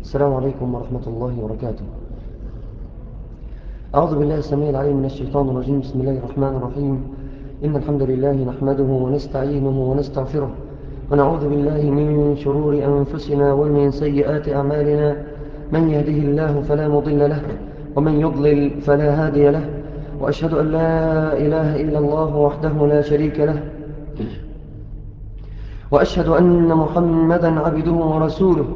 السلام عليكم ورحمة الله وبركاته أعوذ بالله السميع العليم من الشيطان الرجيم بسم الله الرحمن الرحيم إن الحمد لله نحمده ونستعينه ونستغفره ونعوذ بالله من شرور أنفسنا ومن سيئات أعمالنا من يهده الله فلا مضل له ومن يضلل فلا هادي له وأشهد أن لا إله إلا الله وحده لا شريك له وأشهد أن محمدا عبده ورسوله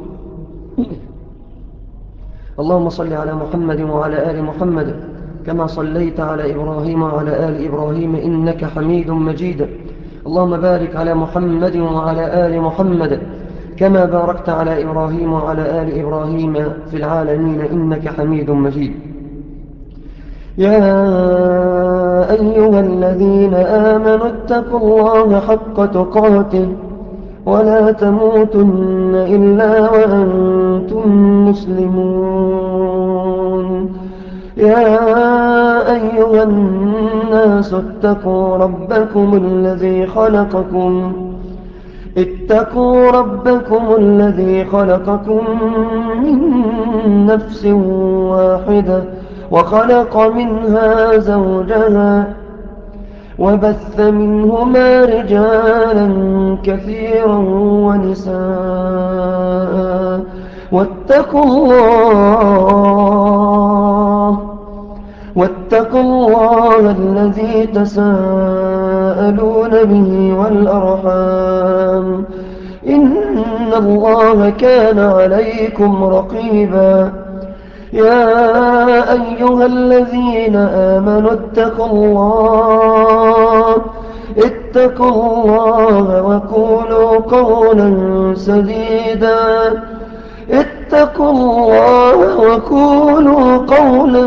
اللهم صل على محمد وعلى آل محمد كما صليت على إبراهيم وعلى آل إبراهيم إنك حميد مجيد اللهم بارك على محمد وعلى آل محمد كما باركت على إبراهيم وعلى آل إبراهيم في العالمين إنك حميد مجيد يا أيها الذين آمنوا اتقوا الله حق تقاته ولا تموتن إلا وأنتم مسلمون يا أيها الناس اتقوا ربكم الذي خلقكم اتقوا ربكم الذي خلقكم من نفس واحدة وخلق منها زوجها وبث منهما رجالا كثيرا ونساء واتقوا الله واتقوا الله الذي تساءلون به والأرحام إن الله كان عليكم رقيبا يا أيها الذين آمنوا اتقوا الله اتقوا الله وقولوا قولا سديدا اتقوا الله وقولوا قولا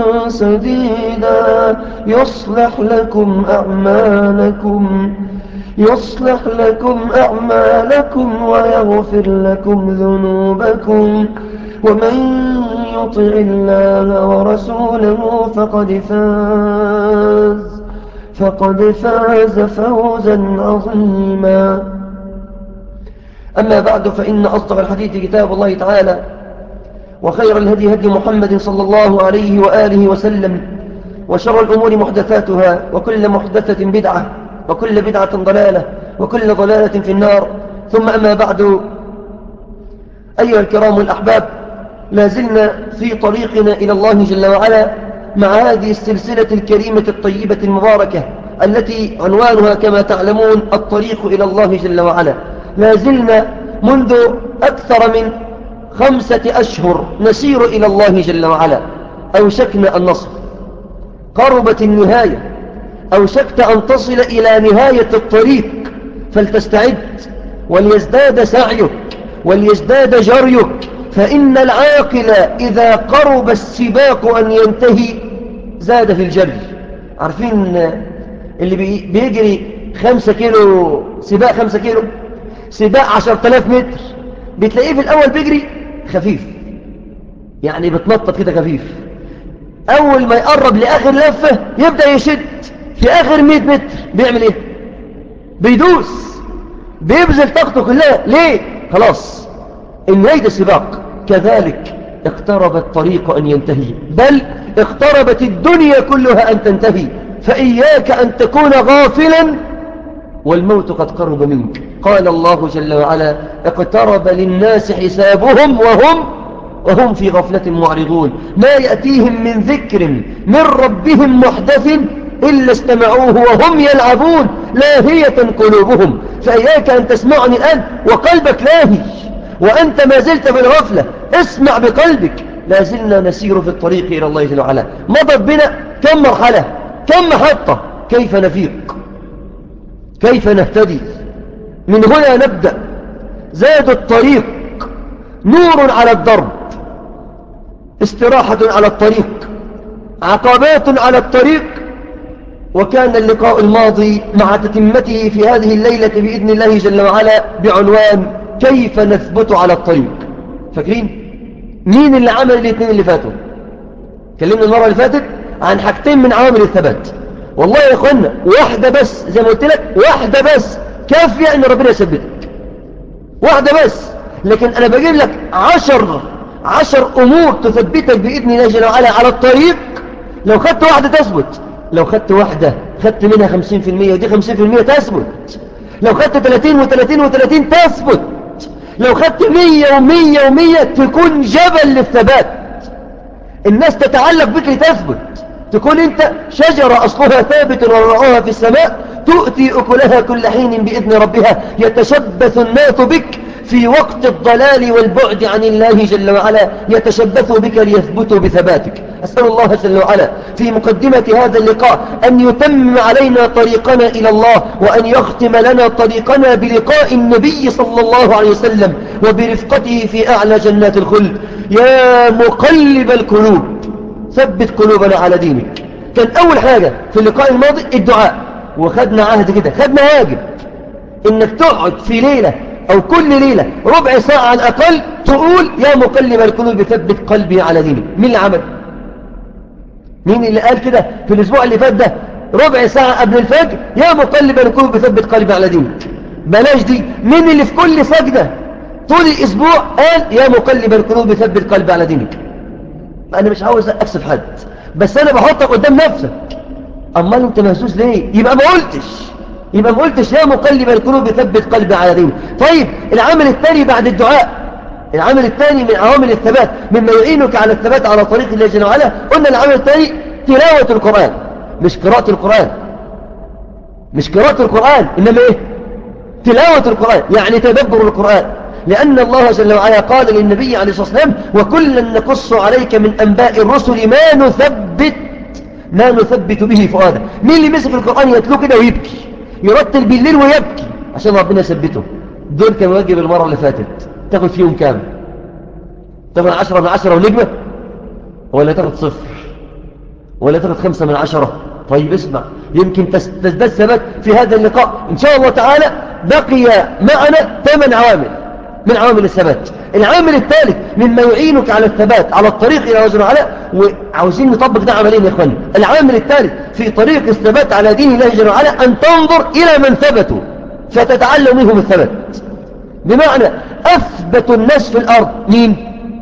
سديدا يصلح لكم أعمالكم يصلح لكم أعمالكم ويغفر لكم ذنوبكم ومن يطع الله ورسوله فقد فاز فقد فاز فوزا عظيما أما بعد فإن أصدق الحديث كتاب الله تعالى وخير الهدي هدي محمد صلى الله عليه وآله وسلم وشر الأمور محدثاتها وكل محدثة بدعة وكل بدعة ضلالة وكل ضلالة في النار ثم أما بعد أيها الكرام الأحباب لا زلنا في طريقنا إلى الله جل وعلا مع هذه السلسلة الكريمة الطيبة المباركة التي عنوانها كما تعلمون الطريق إلى الله جل وعلا لا زلنا منذ أكثر من خمسة أشهر نسير إلى الله جل وعلا أوشكنا النصر قربت النهاية أوشكت أن تصل إلى نهاية الطريق فلتستعد وليزداد سعيك وليزداد جريك فإن العاقل إذا قرب السباق أن ينتهي زاد في الجري عارفين اللي بيجري خمسة كيلو سباق خمسة كيلو سباق عشر تلاف متر بتلاقيه في الأول بيجري خفيف يعني بتنطط كده خفيف أول ما يقرب لآخر لفة يبدأ يشد في آخر مئة متر بيعمل إيه بيدوس بيبذل طاقته كلها ليه خلاص النهاية السباق كذلك اقترب الطريق أن ينتهي بل اقتربت الدنيا كلها أن تنتهي فإياك أن تكون غافلا والموت قد قرب منك قال الله جل وعلا اقترب للناس حسابهم وهم وهم في غفلة معرضون ما يأتيهم من ذكر من ربهم محدث إلا استمعوه وهم يلعبون لاهية قلوبهم فإياك أن تسمعني الآن وقلبك لاهي وأنت ما زلت في الغفلة اسمع بقلبك لا زلنا نسير في الطريق إلى الله جل وعلا مضت بنا كم مرحلة كم محطة كيف نفيق كيف نهتدي من هنا نبدأ زاد الطريق نور على الضرب استراحة على الطريق عقبات على الطريق وكان اللقاء الماضي مع تتمته في هذه الليلة بإذن الله جل وعلا بعنوان كيف نثبت على الطريق فاكرين مين اللي عمل الاثنين اللي فاتوا كلمنا المرة اللي فاتت عن حاجتين من عوامل الثبات والله يا اخوانا واحدة بس زي ما قلت لك واحدة بس كافية ان ربنا يثبتك واحدة بس لكن انا بجيب لك عشر عشر أمور تثبتك بإذن الله جل وعلا على الطريق لو خدت واحدة تثبت لو خدت واحدة خدت منها خمسين في المية ودي خمسين في المية تثبت لو خدت ثلاثين وثلاثين وثلاثين تثبت لو خدت مية ومية ومية تكون جبل للثبات الناس تتعلق بك لتثبت تكون انت شجرة أصلها ثابت ورعوها في السماء تؤتي أكلها كل حين بإذن ربها يتشبث الناس بك في وقت الضلال والبعد عن الله جل وعلا يتشبثوا بك ليثبتوا بثباتك أسأل الله جل وعلا في مقدمة هذا اللقاء أن يتم علينا طريقنا إلى الله وأن يختم لنا طريقنا بلقاء النبي صلى الله عليه وسلم وبرفقته في أعلى جنات الخلد يا مقلب القلوب ثبت قلوبنا على دينك كان أول حاجة في اللقاء الماضي الدعاء وخدنا عهد كده خدنا واجب إنك تقعد في ليلة أو كل ليلة ربع ساعة على الأقل تقول يا مقلب القلوب ثبت قلبي على دينك مين اللي عمل مين اللي قال كده في الأسبوع اللي فات ده ربع ساعة قبل الفجر يا مقلب القلوب ثبت قلبي على دينك بلاش دي مين اللي في كل سجدة طول الأسبوع قال يا مقلب القلوب ثبت قلبي على دينك أنا مش عاوز أكسب حد بس أنا بحطك قدام نفسك أمال أنت مهزوز ليه يبقى ما قلتش يبقى ما قلتش يا مقلب القلوب ثبت قلبي على دينك طيب العمل الثاني بعد الدعاء العمل الثاني من عوامل الثبات مما يعينك على الثبات على طريق الله جل وعلا قلنا العمل الثاني تلاوة القرآن مش قراءة القرآن مش قراءة القرآن إنما إيه تلاوة القرآن يعني تدبر القرآن لأن الله جل وعلا قال للنبي عليه الصلاة والسلام وكلا نقص عليك من أنباء الرسل ما نثبت ما نثبت به فؤادك مين اللي مسك القرآن يتلو كده ويبكي يرتل بالليل ويبكي عشان ربنا يثبته دول كان واجب المرة اللي فاتت تاخد فيهم كام تاخد عشرة من عشرة ونجمة ولا تاخد صفر ولا تاخد خمسة من عشرة طيب اسمع يمكن تزداد ثبات في هذا اللقاء إن شاء الله تعالى بقي معنا ثمان عوامل من عوامل الثبات العامل الثالث مما يعينك على الثبات على الطريق إلى وجه وعلا وعاوزين نطبق ده عملين يا إخواني العامل الثالث في طريق الثبات على دين الله جل وعلا أن تنظر إلى من ثبتوا فتتعلم منهم الثبات بمعنى أثبت الناس في الأرض مين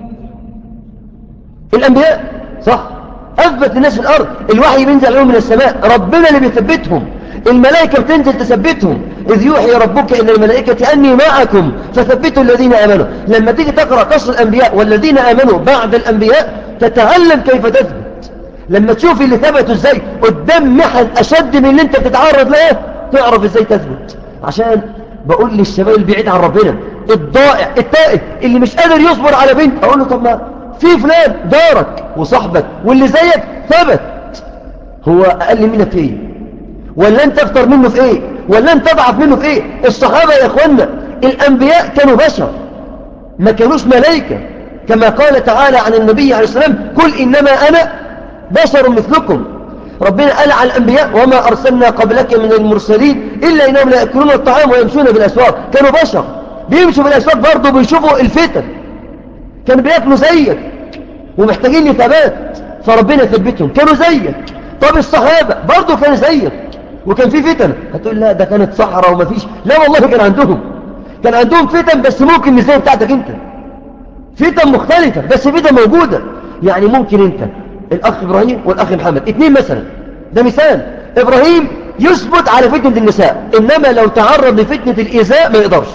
الأنبياء صح أثبت الناس في الأرض الوحي بينزل عليهم من السماء ربنا اللي بيثبتهم الملائكة بتنزل تثبتهم إذ يوحي ربك إلى الملائكة أني معكم فثبتوا الذين آمنوا لما تيجي تقرأ قصر الأنبياء والذين آمنوا بعد الأنبياء تتعلم كيف تثبت لما تشوف اللي ثبتوا إزاي قدام محن أشد من اللي أنت بتتعرض له تعرف إزاي تثبت عشان بقول للشباب البعيد عن ربنا الضائع التائب اللي مش قادر يصبر على بنت أقول له طب ما في فلان دارك وصاحبك واللي زيك ثبت هو أقل منك في ايه ولا انت اكتر منه في ايه ولا انت اضعف منه في ايه الصحابة يا اخوانا الانبياء كانوا بشر ما كانوش ملائكة كما قال تعالى عن النبي عليه السلام قل انما انا بشر مثلكم ربنا قال على الانبياء وما ارسلنا قبلك من المرسلين الا انهم لا ياكلون الطعام ويمشون بالاسواق كانوا بشر بيمشوا بالاسواق برضه بيشوفوا الفتن كانوا بياكلوا زيك ومحتاجين لثبات فربنا ثبتهم كانوا زيك طب الصحابة برضه كانوا زيك وكان في فتن هتقول لا ده كانت صحراء وما فيش لا والله كان عندهم كان عندهم فتن بس ممكن مش زي بتاعتك انت فتن مختلفة بس فتن موجودة يعني ممكن انت الاخ ابراهيم والاخ محمد اتنين مثلا ده مثال ابراهيم يثبت على فتنة النساء انما لو تعرض لفتنة الايذاء ما يقدرش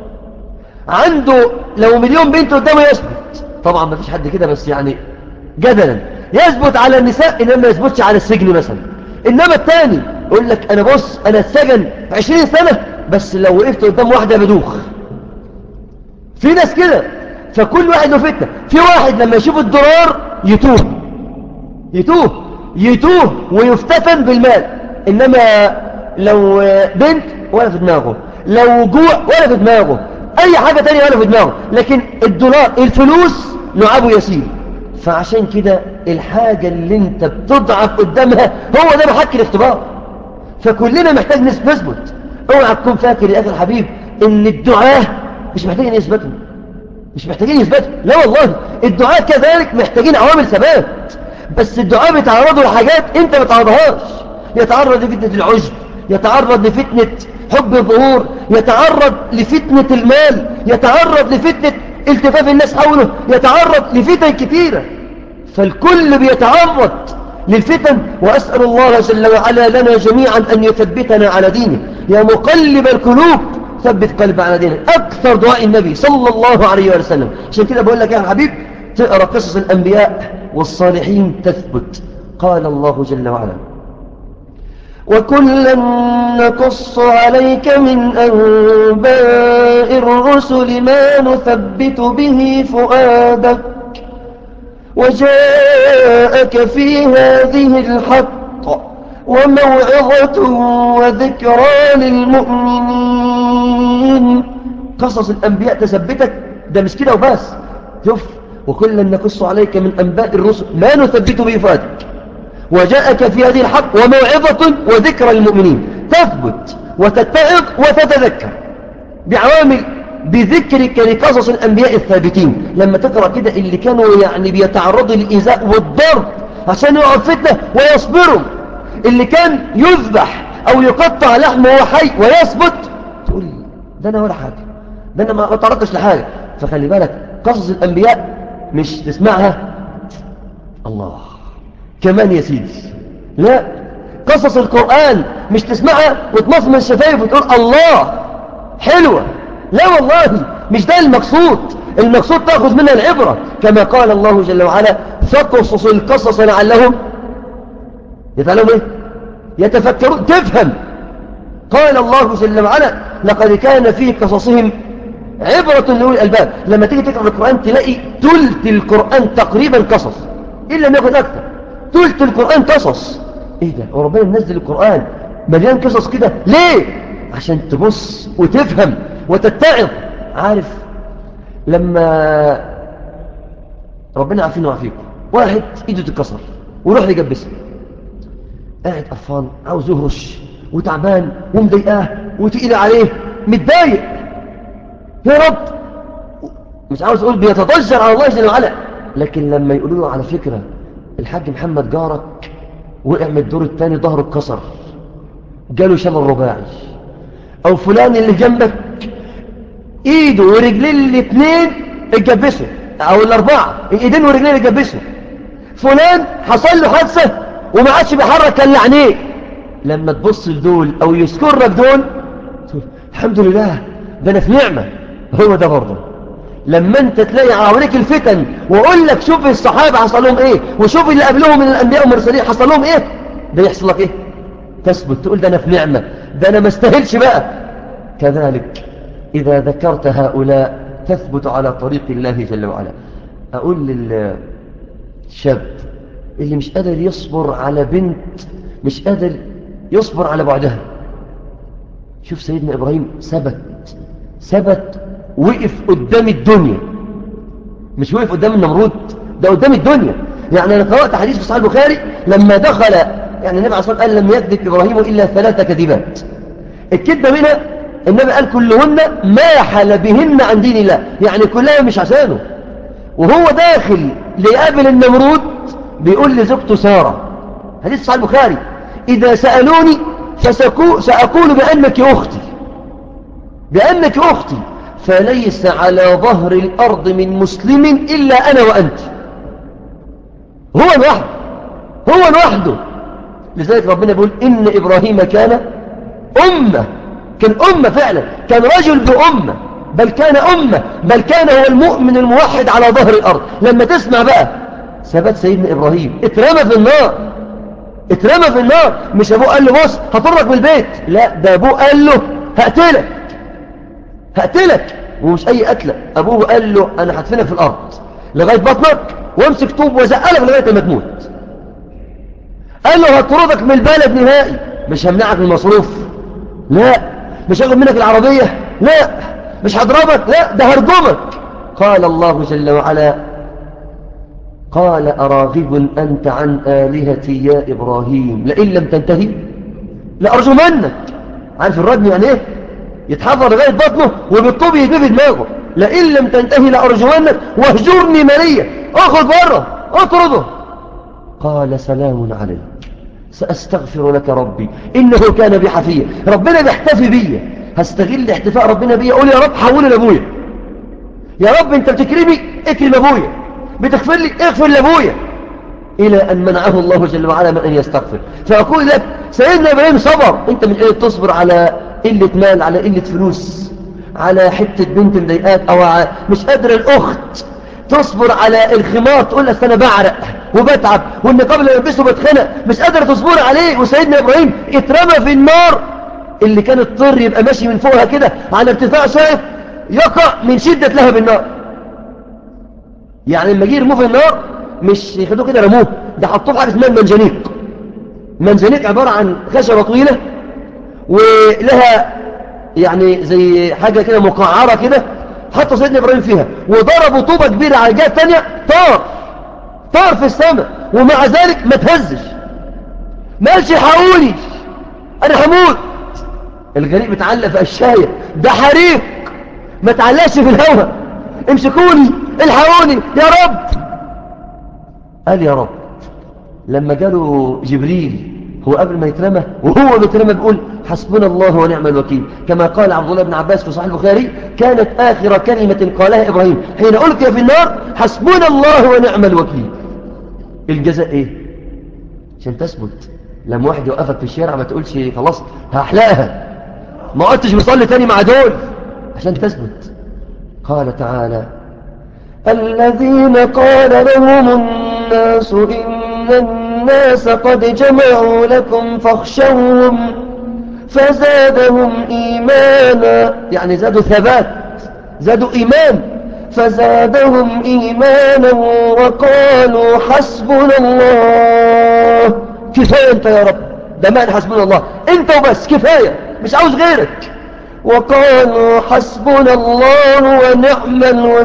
عنده لو مليون بنت قدامه يثبت طبعا ما فيش حد كده بس يعني جدلا يثبت على النساء انما ما يثبتش على السجن مثلا انما الثاني يقول لك انا بص انا السجن 20 سنة بس لو وقفت قدام واحدة بدوخ في ناس كده فكل واحد له فتنة في واحد لما يشوف الدولار يتوه يتوه يتوه ويفتتن بالمال انما لو بنت ولا في دماغه لو جوع ولا في دماغه اي حاجة تانية ولا في دماغه لكن الدولار الفلوس لعبه يسير فعشان كده الحاجة اللي انت بتضعف قدامها هو ده محك الاختبار فكلنا محتاج نثبت اوعى تكون فاكر يا اخي الحبيب ان الدعاء مش محتاجين يثبتوا مش محتاجين يثبتوا لا والله الدعاء كذلك محتاجين عوامل ثبات بس الدعاء بيتعرضوا لحاجات انت ما تعرضهاش يتعرض لفتنة العجب يتعرض لفتنة حب الظهور يتعرض لفتنة المال يتعرض لفتنة التفاف الناس حوله يتعرض لفتن كثيرة فالكل بيتعرض للفتن وأسأل الله جل وعلا لنا جميعا أن يثبتنا على دينه يا مقلب القلوب ثبت قلب على دينه أكثر دعاء النبي صلى الله عليه وسلم عشان كده بقول لك يا حبيب تقرأ قصص الأنبياء والصالحين تثبت قال الله جل وعلا وكلا نقص عليك من أنباء الرسل ما نثبت به فؤادك وجاءك في هذه الحق وموعظة وذكرى للمؤمنين قصص الأنبياء تثبتك ده مش كده وبس شوف وكلا نقص عليك من أنباء الرسل ما نثبت به فؤادك وجاءك في هذه الحق وموعظة وذكرى للمؤمنين تثبت وتتعظ وتتذكر بعوامل بذكرك لقصص الأنبياء الثابتين لما تقرأ كده اللي كانوا يعني بيتعرضوا للإيذاء والضرب عشان يقعد فتنة ويصبروا اللي كان يذبح أو يقطع لحمه وهو حي ويثبت تقول ده أنا ولا حاجة ده أنا ما تعرضتش لحاجة فخلي بالك قصص الأنبياء مش تسمعها الله كمان يا سيدي لا قصص القرآن مش تسمعها وتمصمن الشفايف وتقول الله حلوة لا والله مش ده المقصود المقصود تأخذ منها العبرة كما قال الله جل وعلا فقصص القصص لعلهم يتعلموا ايه يتفكرون تفهم قال الله جل وعلا لقد كان في قصصهم عبرة لأولي الألباب لما تيجي تقرأ القرآن تلاقي تلت القرآن تقريبا قصص إلا ما ياخد أكثر تلت القرآن قصص إيه ده وربنا منزل القرآن مليان قصص كده ليه عشان تبص وتفهم وتتعظ عارف لما ربنا عارفين وعافيكم واحد ايده تتكسر ويروح يجبسها قاعد قرفان عاوز يهرش وتعبان ومضايقاه وتقيل عليه متضايق يا رب مش عاوز اقول بيتضجر على الله جل وعلا لكن لما يقولوا له على فكره الحاج محمد جارك وقع من الدور الثاني ظهره اتكسر جاله شلل رباعي او فلان اللي جنبك ايده ورجلين الاثنين اتجبسوا او الاربعه الايدين ورجلين اتجبسوا فلان حصل له حادثه وما عادش بيحرك كان عينيه لما تبص لدول او يذكرك دول تقول الحمد لله ده انا في نعمه هو ده برضه لما انت تلاقي حواليك الفتن واقول لك شوف الصحابه حصل لهم ايه وشوف اللي قبلهم من الانبياء والمرسلين حصل لهم ايه ده يحصل لك ايه تثبت تقول ده انا في نعمه ده انا ما استاهلش بقى كذلك اذا ذكرت هؤلاء تثبت على طريق الله جل وعلا اقول للشاب اللي مش قادر يصبر على بنت مش قادر يصبر على بعدها شوف سيدنا إبراهيم ثبت ثبت وقف قدام الدنيا مش وقف قدام النمرود ده قدام الدنيا يعني أنا قرأت حديث في صحيح البخاري لما دخل يعني النبي عليه الصلاة والسلام قال لم يكذب إبراهيم إلا ثلاث كذبات الكذبة منها النبي قال كلهن ما حل بهن عن دين الله يعني كلها مش عشانه وهو داخل ليقابل النمرود بيقول لزوجته سارة حديث صحيح البخاري إذا سألوني فسأقول بأنك أختي بأنك أختي فليس على ظهر الأرض من مسلم إلا أنا وأنت هو لوحده هو لوحده لذلك ربنا يقول إن إبراهيم كان أمة كان أمة فعلا كان رجل بأمة بل كان أمة بل كان هو المؤمن الموحد على ظهر الأرض لما تسمع بقى ثبات سيدنا إبراهيم اترمى في النار اترمى في النار مش أبوه قال له بص هطرك من البيت لا ده أبوه قال له هقتلك هقتلك ومش أي قتلة أبوه قال له أنا هدفنك في الأرض لغاية بطنك وامسك طوب وزقلك لغاية ما تموت قال له هطردك من البلد نهائي مش همنعك من المصروف لا مش هاخد منك العربية لا مش هضربك لا ده هرجمك قال الله جل وعلا قال أراغب أنت عن آلهتي يا إبراهيم لئن لم تنتهي لأرجمنك عارف الرجم يعني إيه يتحفر لغاية بطنه وبالطوب يجيب في دماغه لئن لم تنتهي لأرجمنك واهجرني مالية اخرج بره اطرده قال سلام عليك سأستغفر لك ربي إنه كان بي حفيا ربنا بيحتفي بيا هستغل احتفاء ربنا بيا أقول يا رب حولي لأبويا يا رب انت بتكرمي اكرم ابويا بتغفر لي اغفر لابويا الى ان منعه الله جل وعلا من ان يستغفر فاقول لك سيدنا ابراهيم صبر انت من ايه تصبر على قلة مال على قلة فلوس على حتة بنت مضايقاك او مش قادر الاخت تصبر على الخمار تقول لك انا بعرق وبتعب والنقاب اللي بلبسه بتخنق مش قادر تصبر عليه وسيدنا ابراهيم اترمى في النار اللي كان الطر يبقى ماشي من فوقها كده على ارتفاع شايف يقع من شدة لهب النار يعني لما جه يرموه في النار مش ياخدوه كده رموه ده حطوه في حاجه اسمها المنجنيق المنجنيق عبارة عن خشبة طويلة ولها يعني زي حاجة كده مقعرة كده حطوا سيدنا إبراهيم فيها وضربوا طوبة كبيرة على الجهة الثانية طار طار في السماء ومع ذلك ما تهزش ما قالش حقولي أنا هموت الغريق متعلق في الشاية ده حريق ما تعلقش في الهواء امسكوني الحقوني يا رب قال يا رب لما جاله جبريل هو قبل ما يترمى وهو بيترمى بيقول حسبنا الله ونعم الوكيل كما قال عبد الله بن عباس في صحيح البخاري كانت آخر كلمة قالها إبراهيم حين ألقي في النار حسبنا الله ونعم الوكيل الجزاء إيه عشان تثبت لما واحد يوقفك في الشارع ما تقولش خلاص هحلقها ما قلتش بصلي تاني مع دول عشان تثبت قال تعالى الذين قال لهم الناس إن الناس قد جمعوا لكم فاخشوهم فزادهم إيمانا يعني زادوا ثبات زادوا إيمان فزادهم إيمانا وقالوا حسبنا الله كفاية أنت يا رب ده معنى حسبنا الله أنت وبس كفاية مش عاوز غيرك وقالوا حسبنا الله ونعم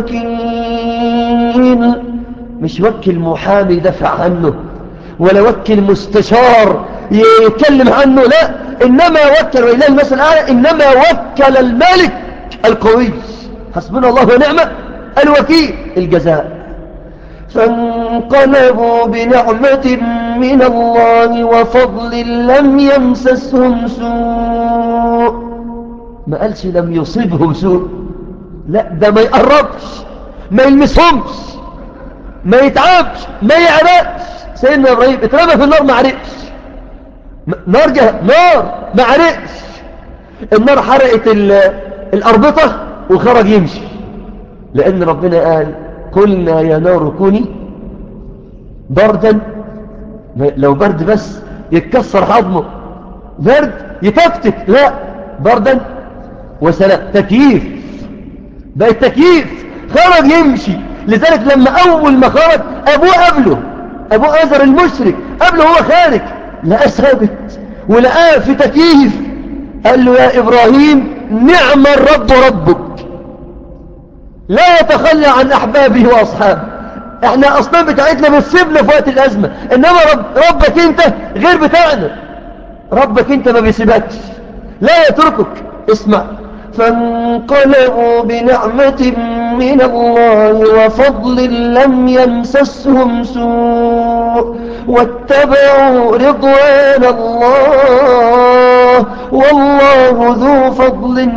الوكيل مش وكل محامي يدافع عنه ولا وكل مستشار يتكلم عنه لا إنما وكل وإله المثل الأعلى إنما وكل الملك القوي حسبنا الله ونعم الوكيل الجزاء فانقلبوا بنعمة من الله وفضل لم يمسسهم سوء ما قالش لم يصيبهم سوء لا ده ما يقربش ما يلمسهمش ما يتعبش ما يعرقش سيدنا إبراهيم اترمى في النار ما عرقش نار جه نار ما عرقش النار حرقت الأربطة وخرج يمشي لأن ربنا قال قلنا يا نار كوني بردا لو برد بس يتكسر عظمه برد يتكتك لا بردا وسلام تكييف بقى التكييف خرج يمشي لذلك لما أول ما خرج أبوه قبله أبوه أزر المشرك قبله هو خارج لقاه ثابت ولقاه في تكييف قال له يا إبراهيم نعم الرب ربك لا يتخلى عن أحبابه وأصحابه احنا أصلا بتاعتنا بتسيبنا في وقت الأزمة إنما رب ربك انت غير بتاعنا ربك انت ما بيسيبكش لا يتركك اسمع فانقلبوا بنعمة من الله وفضل لم يمسسهم سوء واتبعوا رضوان الله والله ذو فضل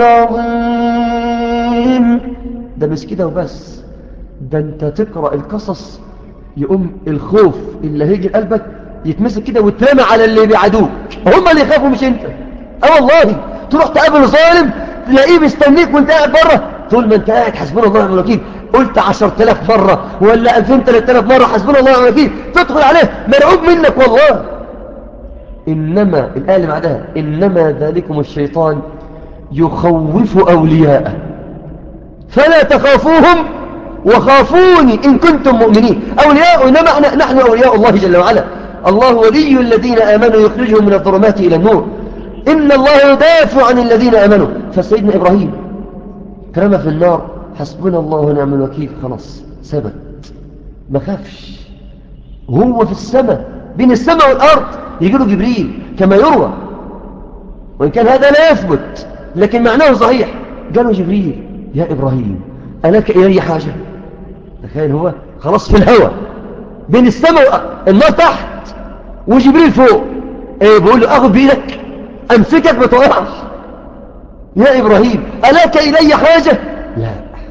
عظيم ده مش كده وبس ده انت تقرأ القصص يقوم الخوف اللي هيجي قلبك يتمسك كده وترمى على اللي بيعادوك هم اللي يخافوا مش انت اه والله تروح تقابل ظالم تلاقيه مستنيك وانت قاعد بره طول ما انت قاعد حسبنا الله ونعم الوكيل قلت 10000 مرة ولا 2000 3000 مرة حسبنا الله ونعم الوكيل تدخل عليه مرعوب منك والله إنما الآية اللي بعدها إنما ذلكم الشيطان يخوف أولياءه فلا تخافوهم وخافوني إن كنتم مؤمنين أولياء إنما نحن أولياء الله جل وعلا الله ولي الذين آمنوا يخرجهم من الظلمات إلى النور إن الله يدافع عن الذين آمنوا فسيدنا إبراهيم ترمى في النار حسبنا الله ونعم الوكيل خلاص ثبت ما خافش وهو في السماء بين السماء والأرض يجي له جبريل كما يروى وإن كان هذا لا يثبت لكن معناه صحيح قالوا جبريل يا إبراهيم ألك إلي حاجة تخيل هو خلاص في الهواء بين السماء النار تحت وجبريل فوق ايه بيقول له اخذ بيدك امسكك ما توقعش يا ابراهيم الك الي حاجة لا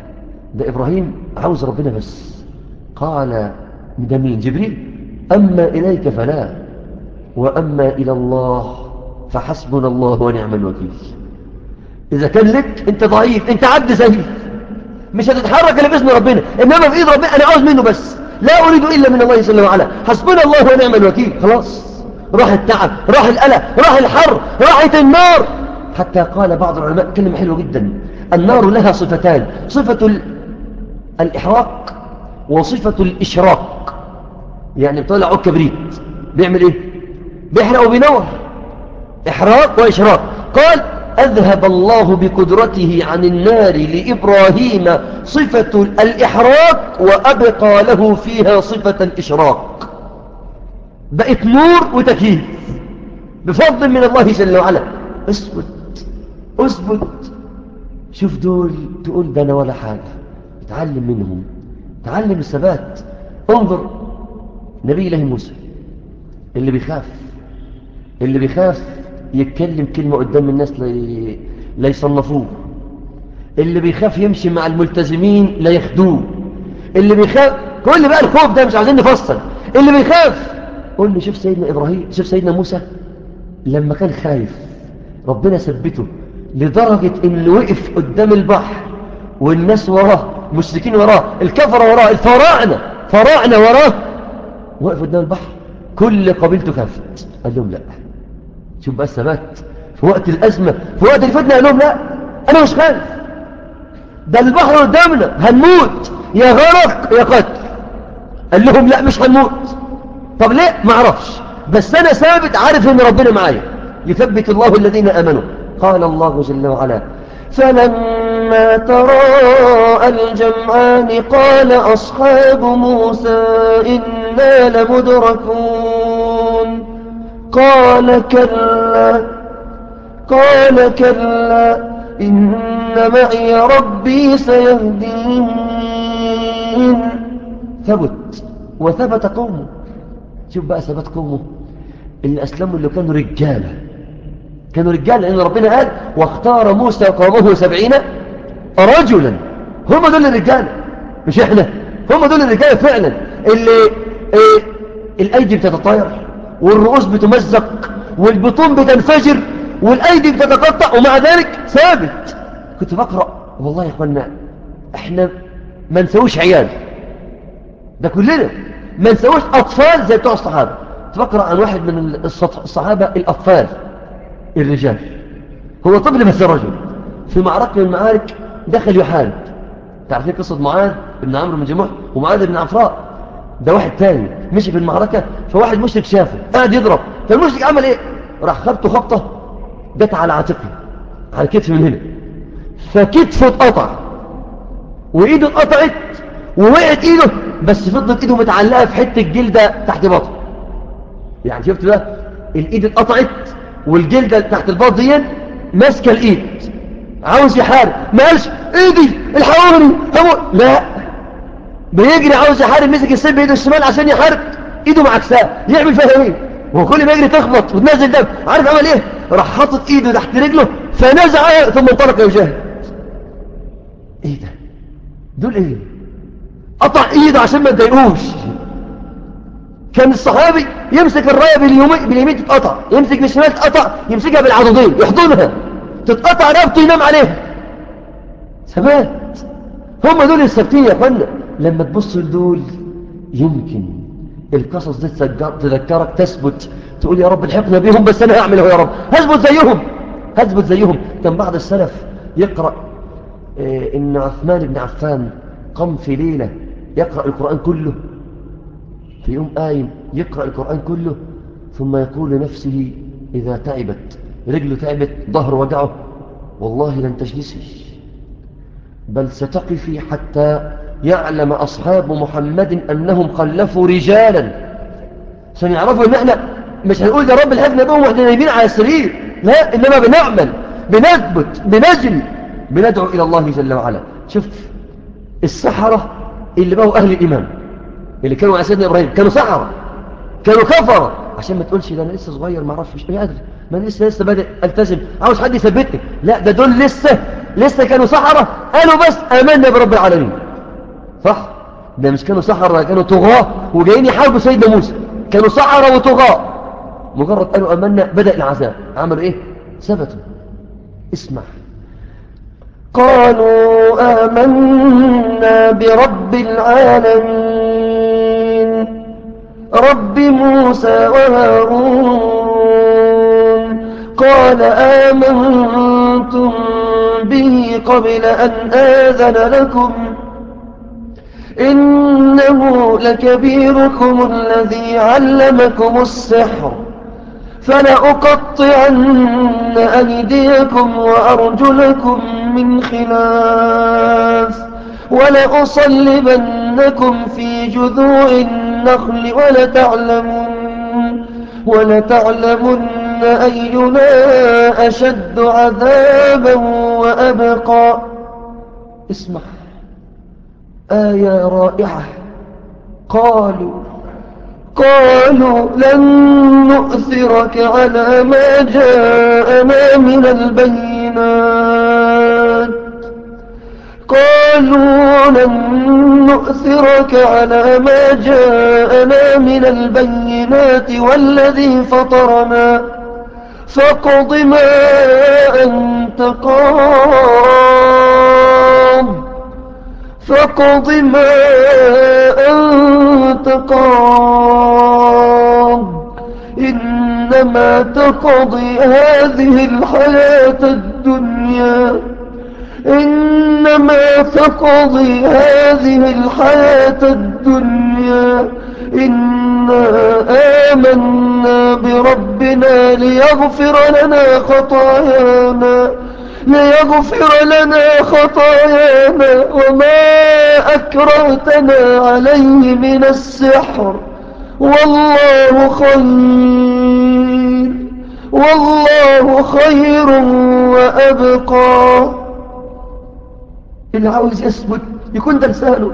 ده إبراهيم عاوز ربنا بس قال ده مين جبريل أما إليك فلا وأما إلى الله فحسبنا الله ونعم الوكيل إذا كان لك أنت ضعيف أنت عبد زيف مش هتتحرك إلا بإذن ربنا إنما في إيد ربنا أنا عاوز منه بس لا أريد إلا من الله جل وعلا حسبنا الله ونعم الوكيل خلاص راح التعب راح الألم راح الحر راحت النار حتى قال بعض العلماء كلمة حلوة جدا النار لها صفتان صفة الإحراق وصفة الإشراق يعني بتولع عود كبريت بيعمل إيه بيحرق وبينور إحراق وإشراق قال أذهب الله بقدرته عن النار لإبراهيم صفة الإحراق وأبقى له فيها صفة الإشراق بقت نور وتكييف بفضل من الله جل وعلا اثبت اثبت شوف دول تقول ده أنا ولا حاجة اتعلم منهم تعلم الثبات انظر نبي الله موسى اللي بيخاف اللي بيخاف يتكلم كلمة قدام الناس لا لا يصنفوه اللي بيخاف يمشي مع الملتزمين لا ياخدوه اللي بيخاف كل بقى الخوف ده مش عايزين نفصل اللي بيخاف قول لي شوف سيدنا إبراهيم شوف سيدنا موسى لما كان خايف ربنا ثبته لدرجة انه وقف قدام البحر والناس وراه مشركين وراه الكفر وراه الفراعنة فراعنة وراه وقف قدام البحر كل قبيلته خافت قال لهم لا شوف بقى الثبات في وقت الأزمة في وقت الفتنة قال لهم لا أنا مش خايف ده البحر قدامنا هنموت يا غرق يا قتل قال لهم لا مش هنموت طب ليه ما اعرفش بس أنا ثابت عارف إن ربنا معايا يثبت الله الذين آمنوا قال الله جل وعلا فلما تراءى الجمعان قال أصحاب موسى إنا لمدركون قال كلا قال كلا إن معي ربي سيهدين ثبت وثبت قومه شوف بقى ثبت قومه اللي أسلموا اللي كانوا رجالة كانوا رجال لأن ربنا قال واختار موسى قومه سبعين رجلا هم دول الرجال مش احنا هم دول الرجال فعلا اللي ايه الايدي بتتطاير والرؤوس بتمزق والبطون بتنفجر والايدي بتتقطع ومع ذلك ثابت كنت بقرأ والله يا اخوانا احنا ما نسويش عيال ده كلنا ما نسويش اطفال زي بتوع الصحابة كنت بقرأ عن واحد من الصحابة الاطفال الرجال هو طفل بس رجل في معركة من المعارك دخل يحارب تعرفين قصة معاذ بن عمرو بن جموح ومعاذ بن عفراء ده واحد تاني مشي في المعركة فواحد مشرك شافه قاعد يضرب فالمشرك عمل ايه راح خبطه خبطة جت على عاتقه على كتف من هنا فكتفه اتقطع وايده اتقطعت ووقعت ايده بس فضلت ايده متعلقة في حتة جلدة تحت بطنه يعني شفت ده الايد اتقطعت والجلدة تحت الباط دي ماسكة الايد عاوز يحارب ما قالش ايدي الحقوني هموت لا بيجري عاوز يحارب مسك السيف بايده الشمال عشان يحارب ايده معكساه يعمل فيها ايه وهو كل ما يجري تخبط وتنزل دم عارف عمل ايه راح حاطط ايده تحت رجله فنزع ثم انطلق يجاهد ايه ده دول ايه قطع ايده عشان ما تضايقوش كان الصحابي يمسك الراية باليمين, باليمين تتقطع يمسك بالشمال تتقطع يمسكها بالعضدين يحضنها تتقطع رقبته ينام عليها ثبات هم دول الثابتين يا اخوانا لما تبص لدول يمكن القصص دي تذكرك تثبت تقول يا رب الحقنا بيهم بس انا هعمله يا رب هثبت زيهم هثبت زيهم كان بعض السلف يقرأ إيه ان عثمان بن عفان قام في ليلة يقرأ القرآن كله في يوم قايم يقرأ القرآن كله ثم يقول لنفسه إذا تعبت رجله تعبت ظهر وجعه والله لن تجلسي بل ستقفي حتى يعلم أصحاب محمد أنهم خلفوا رجالا عشان يعرفوا أن احنا مش هنقول يا رب الحفنة بهم واحنا نايمين على السرير لا إنما بنعمل بنثبت بنجري بندعو إلى الله جل وعلا شوف السحرة اللي بقوا أهل الإيمان اللي كانوا على سيدنا إبراهيم كانوا سحرة كانوا كفرة عشان ما تقولش ده أنا لسه صغير ما اعرفش مش قادر ما أنا لسه لسه بادئ ألتزم عاوز حد يثبتني لا ده دول لسه لسه كانوا سحرة قالوا بس آمنا برب العالمين صح ده مش كانوا سحرة كانوا طغاة وجايين يحاربوا سيدنا موسى كانوا سحرة وطغاة مجرد قالوا آمنا بدأ العذاب عملوا ايه ثبتوا اسمع قالوا آمنا برب العالمين رب موسى وهارون قال آمنتم به قبل أن آذن لكم إنه لكبيركم الذي علمكم السحر فلأقطعن أيديكم وأرجلكم من خلاف ولأصلبنكم في جذوع النخل ولتعلمن, ولتعلمن أينا أشد عذابا وأبقى اسمع آية رائعة قالوا قالوا لن نؤثرك على ما جاءنا من البينات قالوا لن نؤثرك على ما جاءنا من البينات والذي فطرنا فاقض ما أنت قاض فاقض ما أنت قاض إنما تقضي هذه الحياة الدنيا إنما تقضي هذه الحياة الدنيا إنا آمنا بربنا ليغفر لنا خطايانا ليغفر لنا خطايانا وما أكرهتنا عليه من السحر والله خير والله خير وأبقى اللي عاوز يثبت يكون ده لسانه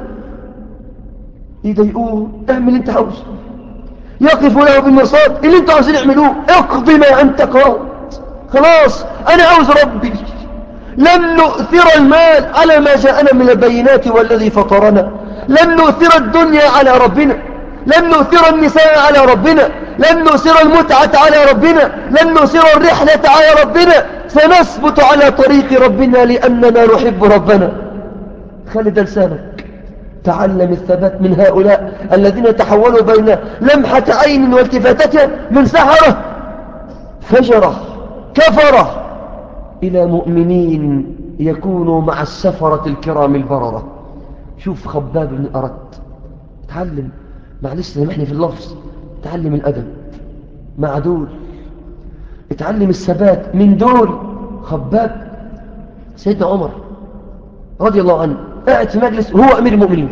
يضايقوه اعمل انت عاوزه يقف له بالمصاد اللي انت عاوزين يعملوه اقضي ما انت قاض خلاص انا عاوز ربي لن نؤثر المال على ما جاءنا من البينات والذي فطرنا لن نؤثر الدنيا على ربنا لن نؤثر النساء على ربنا لن نؤثر المتعة على ربنا لن نؤثر الرحلة على ربنا سنثبت على طريق ربنا لأننا نحب ربنا خالد لسانك تعلم الثبات من هؤلاء الذين تحولوا بين لمحة عين والتفاتتها من سحرة فجرة كفرة إلى مؤمنين يكونوا مع السفرة الكرام البررة شوف خباب بن أردت تعلم معلش سامحني في اللفظ تعلم الأدب مع دول اتعلم الثبات من دول خباب سيدنا عمر رضي الله عنه قاعد في مجلس وهو أمير المؤمنين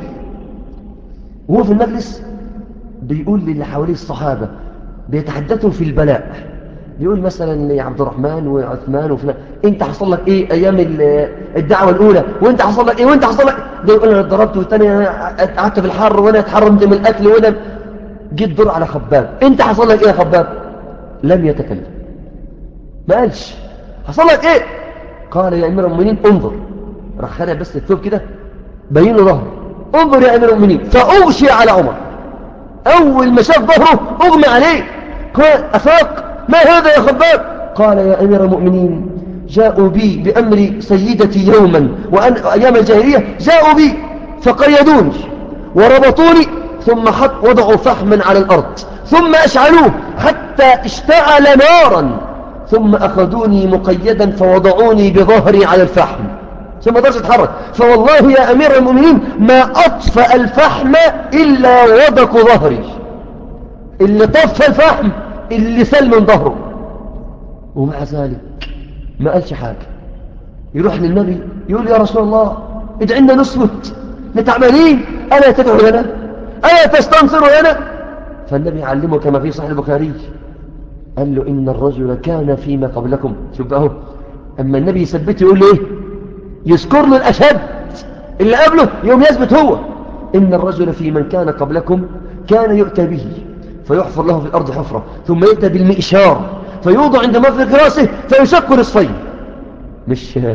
وهو في المجلس بيقول للي حواليه الصحابة بيتحدثوا في البلاء بيقول مثلا لعبد الرحمن وعثمان وفلان انت حصل لك ايه ايام الدعوة الاولى وانت حصل لك ايه وانت حصل لك ده يقول انا اتضربت والتاني قعدت في الحر وانا اتحرمت من الاكل وانا جيت دور على خباب انت حصل لك ايه يا خباب لم يتكلم ما قالش حصل لك ايه قال يا امير المؤمنين انظر راح خلع بس الثوب كده بين له ظهره انظر يا امير المؤمنين فاغشي على عمر اول ما شاف ظهره اغمى عليه قال افاق ما هذا يا خباب قال يا أمير المؤمنين جاءوا بي بأمر سيدتي يوما وأن أيام الجاهلية جاءوا بي فقيدوني وربطوني ثم حط وضعوا فحما على الأرض ثم أشعلوه حتى اشتعل نارا ثم أخذوني مقيدا فوضعوني بظهري على الفحم ثم درس اتحرك فوالله يا أمير المؤمنين ما أطفأ الفحم إلا وضك ظهري اللي طفى الفحم اللي سل من ظهره ومع ذلك ما قالش حاجة يروح للنبي يقول يا رسول الله ادعنا نثبت نتعملين ألا تدعو لنا ألا تستنصر لنا فالنبي يعلمه كما في صحيح البخاري قال له إن الرجل كان فيما قبلكم شوف بقى أما النبي يثبته يقول له إيه يذكر له الأشد اللي قبله يوم يثبت هو إن الرجل في من كان قبلكم كان يؤتى به فيحفر له في الأرض حفرة ثم يأتى بالمئشار فيوضع عند مفرق رأسه فيشق نصفين مش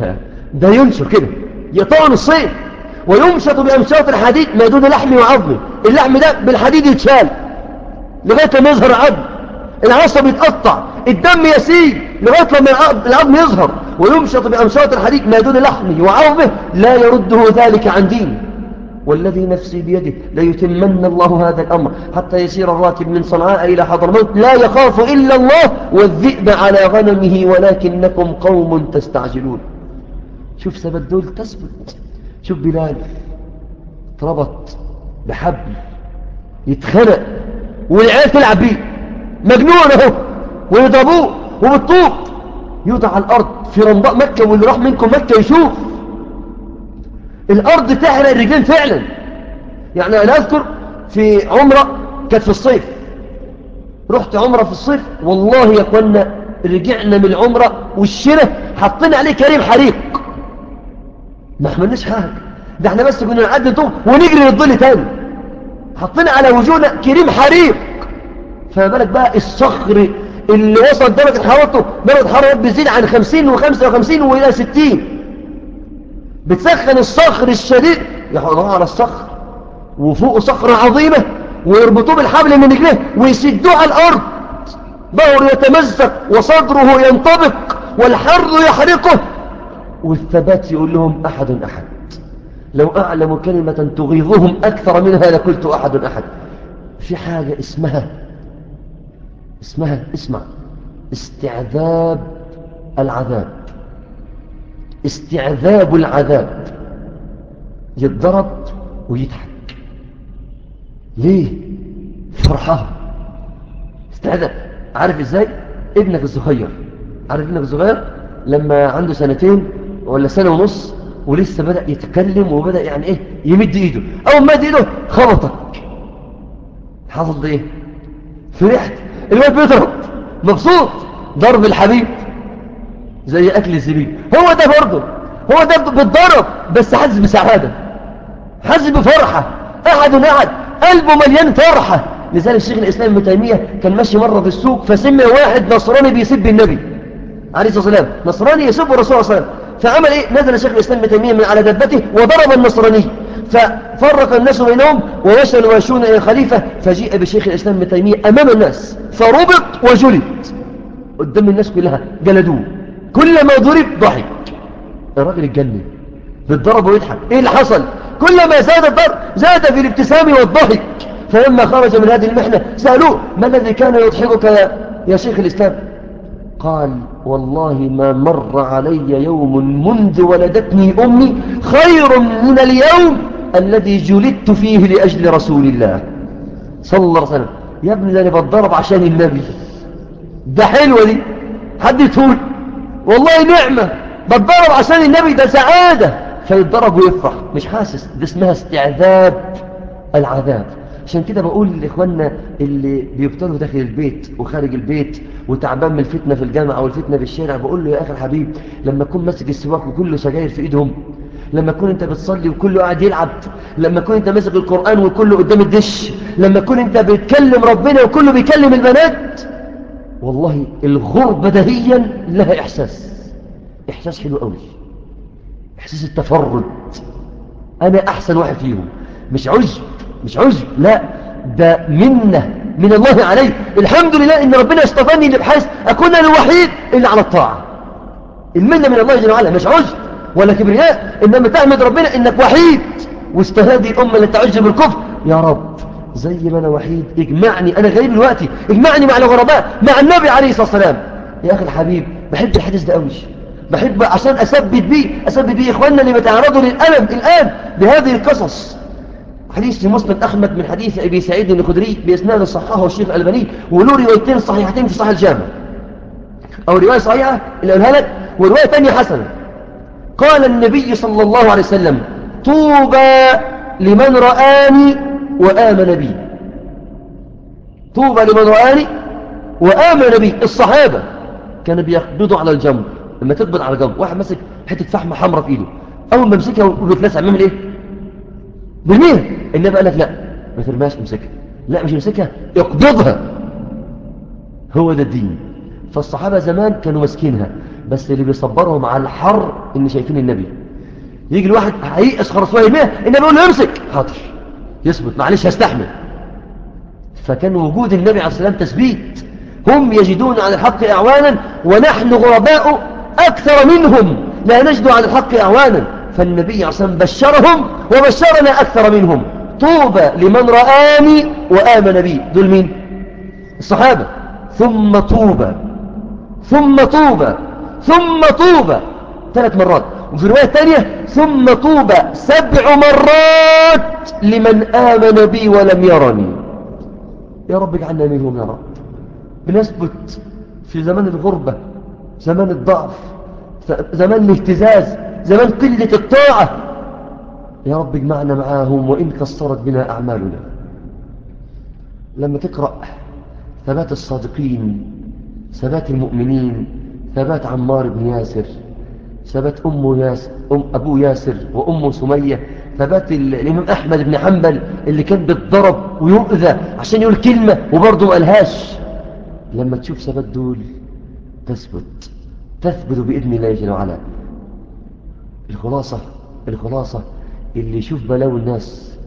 ده ينشر كده يقطعه نصين ويمشط بأمشاط الحديد ما دون لحمه وعظمه اللحم ده بالحديد يتشال لغاية لما يظهر عظم العصب يتقطع الدم يسيل لغاية لما العظم يظهر ويمشط بأمشاط الحديد ما دون لحمه وعظمه لا يرده ذلك عن دينه والذي نفسي بيده ليتمن الله هذا الأمر حتى يسير الراكب من صنعاء إلى حضرموت لا يخاف إلا الله والذئب على غنمه ولكنكم قوم تستعجلون شوف ثبت دول تثبت شوف بلال اتربط بحبل يتخنق والعيال تلعب بيه مجنون اهو ويضربوه وبالطوب يوضع على الارض في رمضاء مكه واللي راح منكم مكه يشوف الارض تحرق الرجلين فعلا يعني انا اذكر في عمره كانت في الصيف رحت عمره في الصيف والله يا اخوانا رجعنا من العمره والشره حطينا عليه كريم حريق ما عملناش حاجه ده احنا بس كنا نعدي طوب ونجري للظل تاني حطينا على وجوهنا كريم حريق فما بالك بقى الصخر اللي وصل درجة حرارته درجة حرارة بتزيد عن 50 و55 وإلى 60 بتسخن الصخر الشديد يحطوه على الصخر وفوقه صخرة عظيمة ويربطوه بالحبل من رجليه ويسدوه على الأرض ظهره يتمزق وصدره ينطبق والحر يحرقه والثبات يقول لهم أحد أحد لو أعلم كلمة تغيظهم أكثر منها لقلت أحد أحد في حاجة اسمها اسمها اسمع استعذاب العذاب استعذاب العذاب يتضرب ويضحك ليه فرحة استعذاب عارف ازاي ابنك الصغير عارف ابنك الصغير لما عنده سنتين ولا سنة ونص ولسه بدأ يتكلم وبدأ يعني ايه يمد ايده اول ما مد ايده خبطك حصل ايه فرحت الواد بيضرب مبسوط ضرب الحبيب زي اكل الزبيب هو ده برضه هو ده بيتضرب بس حاسس بسعادة حاسس بفرحة احد احد قلبه مليان فرحة لذلك الشيخ الاسلام ابن تيمية كان ماشي مرة في السوق فسمع واحد نصراني بيسب النبي عليه الصلاة والسلام نصراني يسب الرسول صلى الله عليه وسلم فعمل ايه نزل الشيخ الاسلام ابن تيمية من على دبته وضرب النصراني ففرق الناس بينهم ووصلوا ويشون الى الخليفة فجيء بشيخ الاسلام ابن تيمية امام الناس فربط وجلد قدام الناس كلها جلدوه كلما ضرب ضحك الراجل اتجنن بالضرب ويضحك ايه اللي حصل كلما زاد الضرب زاد في الابتسام والضحك فلما خرج من هذه المحنة سألوه ما الذي كان يضحكك يا, يا شيخ الإسلام قال والله ما مر علي يوم منذ ولدتني أمي خير من اليوم الذي جلدت فيه لأجل رسول الله صلى الله عليه وسلم يا ابني ده انا بتضرب عشان النبي ده حلوة دي حد تقول والله نعمة بتضرب عشان النبي ده سعادة فيتضرب ويفرح مش حاسس دي اسمها استعذاب العذاب عشان كده بقول لإخواننا اللي بيبتلوا داخل البيت وخارج البيت وتعبان من الفتنة في الجامعة أو الفتنة في الشارع بقول له يا أخي الحبيب لما تكون ماسك السواك وكله سجاير في إيدهم لما تكون انت بتصلي وكله قاعد يلعب لما تكون انت ماسك القرآن وكله قدام الدش لما تكون انت بتكلم ربنا وكله بيكلم البنات والله الغربة دهيا لها إحساس إحساس حلو قوي إحساس التفرد أنا أحسن واحد فيهم مش عجب مش عجب لا ده منة من الله علي الحمد لله إن ربنا اصطفاني بحيث أكون الوحيد اللي على الطاعة المنة من الله جل وعلا مش عجب ولا كبرياء إنما تحمد ربنا إنك وحيد واستهدي الأمة اللي تعج بالكفر يا رب زي ما أنا وحيد اجمعني أنا غريب دلوقتي اجمعني مع الغرباء مع النبي عليه الصلاة والسلام يا أخي الحبيب بحب الحديث ده قوي بحب عشان أثبت بيه أثبت بيه إخواننا اللي بيتعرضوا للألم الآن بهذه القصص حديث في مسند أحمد من حديث أبي سعيد الخدري بإسناد صححه الشيخ الألباني وله روايتين صحيحتين في صحيح الجامع أو رواية صحيحة اللي أقولها لك ورواية ثانية حسنة قال النبي صلى الله عليه وسلم طوبى لمن رآني وآمن بي طوبى لمن رآني وآمن بي الصحابة كانوا بيقبضوا على الجمر لما تقبض على الجمر واحد مسك حتة فحمة حمراء في ايده أول ما مسكها وبيتلسع بيعمل ايه بالمين النبي قال لك لا ما ترماش امسكها لا مش امسكها اقبضها هو ده الدين فالصحابة زمان كانوا ماسكينها بس اللي بيصبرهم على الحر ان شايفين النبي يجي الواحد هيئس خلاص ويرميها النبي يقول له امسك حاضر يثبت معلش هستحمل فكان وجود النبي عليه السلام تثبيت هم يجدون على الحق اعوانا ونحن غرباء اكثر منهم لا نجد على الحق اعوانا فالنبي عليه السلام بشرهم وبشرنا اكثر منهم طوبى لمن رآني وآمن بي دول مين الصحابة ثم طوبى ثم طوبى ثم طوبى ثلاث مرات وفي رواية تانية ثم طوبى سبع مرات لمن آمن بي ولم يرني يا رب اجعلنا منهم يا رب بنثبت في زمان الغربة زمان الضعف زمان الاهتزاز زمان قلة الطاعة يا رب اجمعنا معاهم وإن كسرت بنا أعمالنا لما تقرأ ثبات الصادقين ثبات المؤمنين ثبات عمار بن ياسر ثبات أم ياسر أم أبو ياسر وأم سمية ثبات الإمام أحمد بن حنبل اللي كان بالضرب ويؤذى عشان يقول كلمة وبرضه ما قالهاش لما تشوف ثبات دول تثبت تثبت بإذن الله جل وعلا الخلاصة الخلاصة اللي يشوف بلاوي الناس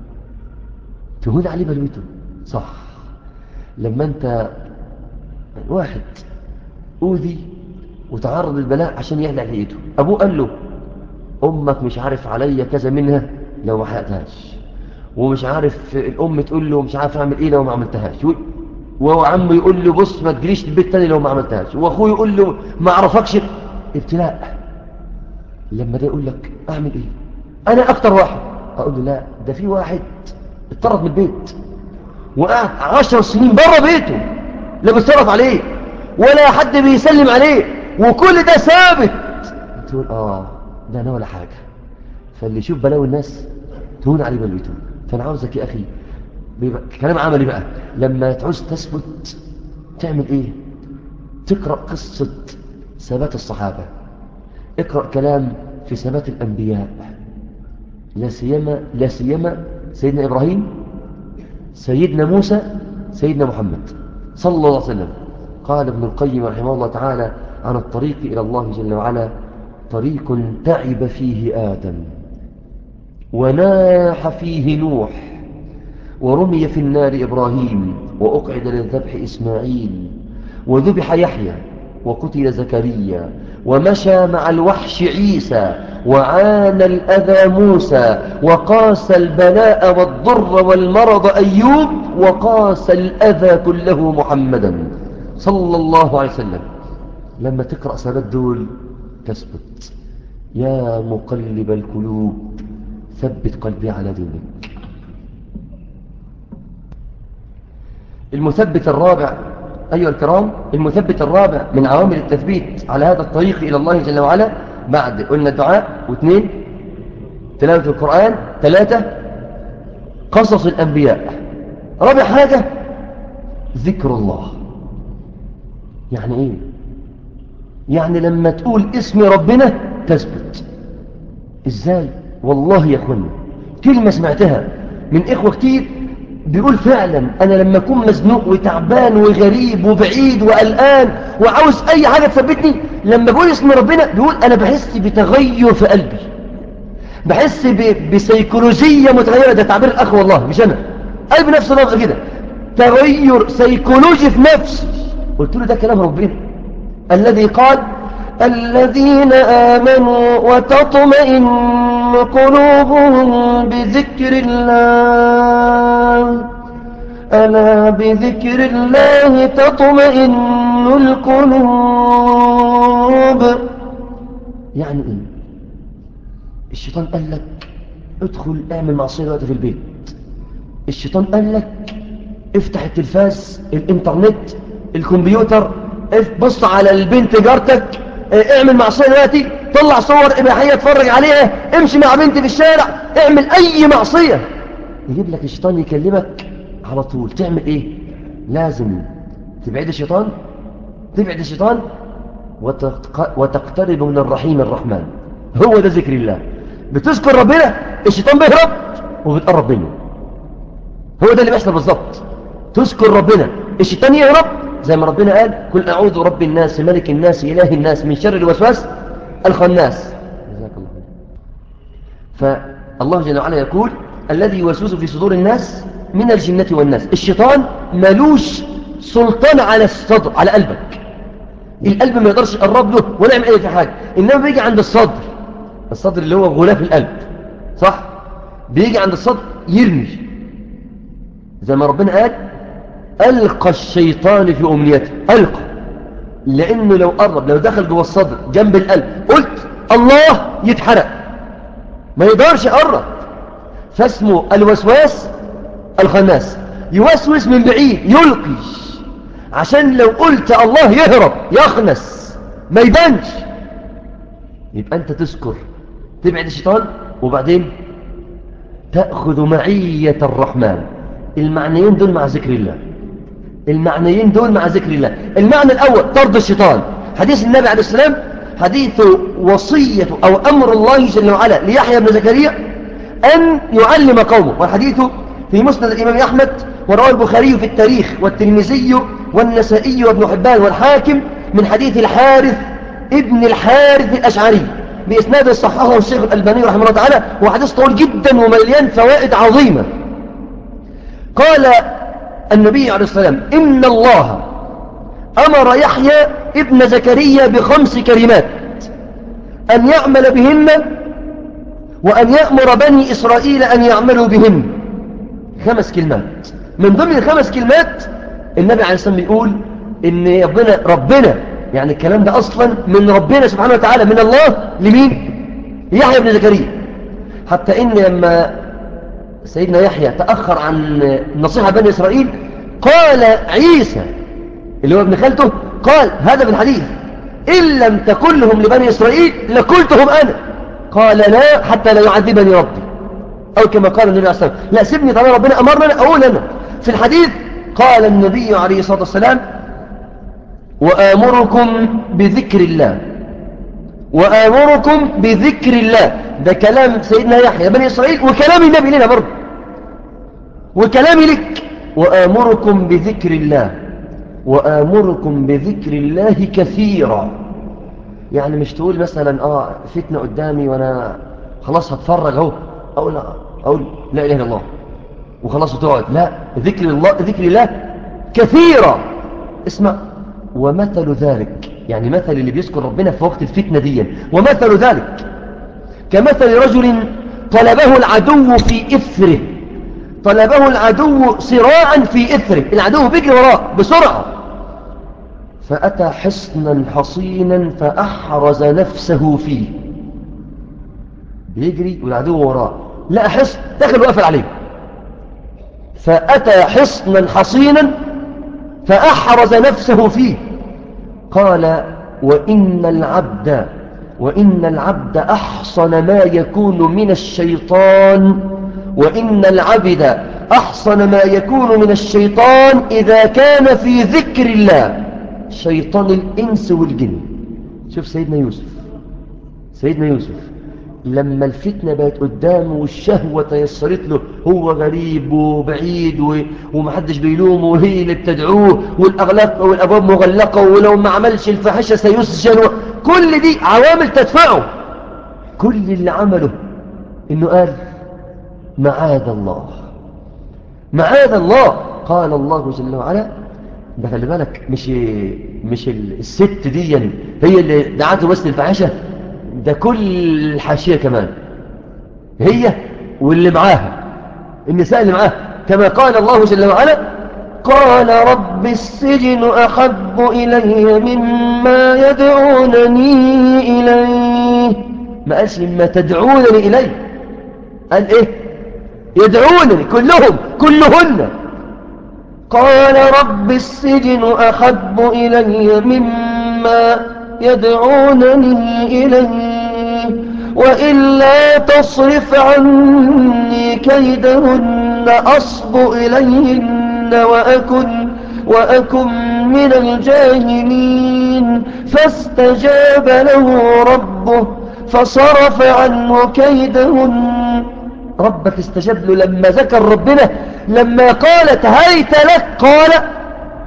تهون عليه بلوته صح لما انت واحد أوذي وتعرض للبلاء عشان يهلع لقيته أبوه قال له أمك مش عارف عليا كذا منها لو ما حققتهاش ومش عارف الأم تقول له مش عارف أعمل إيه لو ما عملتهاش وهو عمه يقول له بص ما تجريش البيت تاني لو ما عملتهاش وأخوه يقول له ما أعرفكش ابتلاء لما ده يقول لك أعمل إيه أنا أكتر واحد أقول له لا ده في واحد اتطرد من البيت وقعد عشر سنين بره بيته لا بيتصرف عليه ولا حد بيسلم عليه وكل ده ثابت تقول اه ده انا ولا حاجه فاللي يشوف بلاوي الناس تهون عليه بلوته فانا عاوزك يا اخي بيبقى كلام عملي بقى لما تعوز تثبت تعمل ايه تقرا قصه ثبات الصحابه اقرا كلام في ثبات الانبياء لا سيما لا سيما سيدنا ابراهيم سيدنا موسى سيدنا محمد صلى الله عليه وسلم قال ابن القيم رحمه الله تعالى عن الطريق إلى الله جل وعلا طريق تعب فيه آدم وناح فيه نوح ورمي في النار إبراهيم وأقعد للذبح إسماعيل وذبح يحيى وقتل زكريا ومشى مع الوحش عيسى وعانى الأذى موسى وقاس البلاء والضر والمرض أيوب وقاس الأذى كله محمدا صلى الله عليه وسلم لما تقرأ سبب دول تثبت يا مقلب القلوب ثبت قلبي على دينك المثبت الرابع أيها الكرام المثبت الرابع من عوامل التثبيت على هذا الطريق إلى الله جل وعلا بعد قلنا الدعاء واثنين تلاوة القرآن ثلاثة قصص الأنبياء رابع حاجة ذكر الله يعني ايه يعني لما تقول اسم ربنا تثبت ازاي والله يا اخوانا كلمة سمعتها من اخوة كتير بيقول فعلا انا لما اكون مزنوق وتعبان وغريب وبعيد وقلقان وعاوز اي حاجة تثبتني لما بقول اسم ربنا بيقول انا بحس بتغير في قلبي بحس بسيكولوجية متغيرة ده تعبير الاخ والله مش انا قلبي نفسه لفظ كده تغير سيكولوجي في نفسي قلت له ده كلام ربنا الذي قال الذين آمنوا وتطمئن قلوبهم بذكر الله ألا بذكر الله تطمئن القلوب يعني ايه الشيطان قال لك ادخل اعمل معصية دلوقتي في البيت الشيطان قال لك افتح التلفاز الانترنت الكمبيوتر بص على البنت جارتك اعمل معصية دلوقتي طلع صور اباحية اتفرج عليها امشي مع بنتي في الشارع اعمل اي معصية يجيب لك الشيطان يكلمك على طول تعمل ايه لازم تبعد الشيطان تبعد الشيطان وتقترب من الرحيم الرحمن هو ده ذكر الله بتذكر ربنا الشيطان بيهرب وبتقرب منه هو ده اللي بيحصل بالظبط تذكر ربنا الشيطان يهرب زي ما ربنا قال قل أعوذ رب الناس ملك الناس إله الناس من شر الوسواس الخناس جزاك الله فالله جل وعلا يقول الذي يوسوس في صدور الناس من الجنة والناس الشيطان ملوش سلطان على الصدر على قلبك القلب ما يقدرش يقرب له ولا يعمل اي حاجه انما بيجي عند الصدر الصدر اللي هو غلاف القلب صح بيجي عند الصدر يرمي زي ما ربنا قال ألقى الشيطان في أمنيته ألقى لأنه لو قرب لو دخل جوه الصدر جنب القلب قلت الله يتحرق ما يقدرش يقرب فاسمه الوسواس الخناس يوسوس من بعيد يلقي عشان لو قلت الله يهرب يخنس ما يبانش يبقى أنت تذكر تبعد الشيطان وبعدين تأخذ معية الرحمن المعنيين دول مع ذكر الله المعنيين دول مع ذكر الله المعنى الأول طرد الشيطان حديث النبي عليه السلام حديث وصية أو أمر الله جل وعلا ليحيى بن زكريا أن يعلم قومه والحديث في مسند الإمام أحمد ورواه البخاري في التاريخ والترمذي والنسائي وابن حبان والحاكم من حديث الحارث ابن الحارث الأشعري بإسناد صححه الشيخ الألباني رحمه الله تعالى وحديث طويل جدا ومليان فوائد عظيمة قال النبي عليه السلام إن الله أمر يحيى ابن زكريا بخمس كلمات أن يعمل بهن وأن يأمر بني إسرائيل أن يعملوا بهن خمس كلمات من ضمن الخمس كلمات النبي عليه السلام بيقول إن ربنا, ربنا يعني الكلام ده أصلا من ربنا سبحانه وتعالى من الله لمين يحيى بن زكريا حتى إن لما سيدنا يحيى تأخر عن نصيحة بني إسرائيل قال عيسى اللي هو ابن خالته قال هذا في الحديث إن لم تكن لهم لبني إسرائيل لقلتهم أنا قال لا حتى لا يعذبني ربي أو كما قال النبي عليه الصلاة والسلام لا سيبني طالما ربنا أمرنا أقول أنا في الحديث قال النبي عليه الصلاة والسلام وآمركم بذكر الله وآمركم بذكر الله ده كلام سيدنا يحيى بني إسرائيل وكلام النبي لنا برضه وكلامي لك وآمركم بذكر الله وآمركم بذكر الله كثيرا يعني مش تقول مثلا آه فتنة قدامي وأنا خلاص هتفرج اهو أقول أقول لا إله إلا الله وخلاص وتقعد لا ذكر الله ذكر الله كثيرا اسمع ومثل ذلك يعني مثل اللي بيذكر ربنا في وقت الفتنة دي ومثل ذلك كمثل رجل طلبه العدو في إثره طلبه العدو صراعا في إثره العدو بيجري وراه بسرعة فأتى حصنا حصينا فأحرز نفسه فيه بيجري والعدو وراه لا حصن دخل وقفل عليه فأتى حصنا حصينا فأحرز نفسه فيه قال وإن العبد وإن العبد أحصن ما يكون من الشيطان وإن العبد أحصن ما يكون من الشيطان إذا كان في ذكر الله شيطان الإنس والجن شوف سيدنا يوسف سيدنا يوسف لما الفتنة بقت قدامه والشهوة تيسرت له هو غريب وبعيد و... ومحدش بيلومه وهي اللي بتدعوه والأغلاق والأبواب مغلقة ولو ما عملش الفاحشة سيسجن و... كل دي عوامل تدفعه كل اللي عمله إنه قال معاذ الله معاذ الله قال الله جل وعلا ده خلي بالك مش مش الست دي هي اللي دعته بس للفاحشه ده كل الحاشية كمان هي واللي معاها النساء اللي معاها كما قال الله جل وعلا قال رب السجن أحب إلي مما يدعونني إليه ما قالش مما تدعونني إليه قال إيه يدعونني كلهم كلهن قال رب السجن أحب إلي مما يدعونني إليه وإلا تصرف عني كيدهن أصب إليهن وأكن, وأكن من الجاهلين فاستجاب له ربه فصرف عنه كيدهن ربك استجاب له لما ذكر ربنا لما قالت هيت لك قال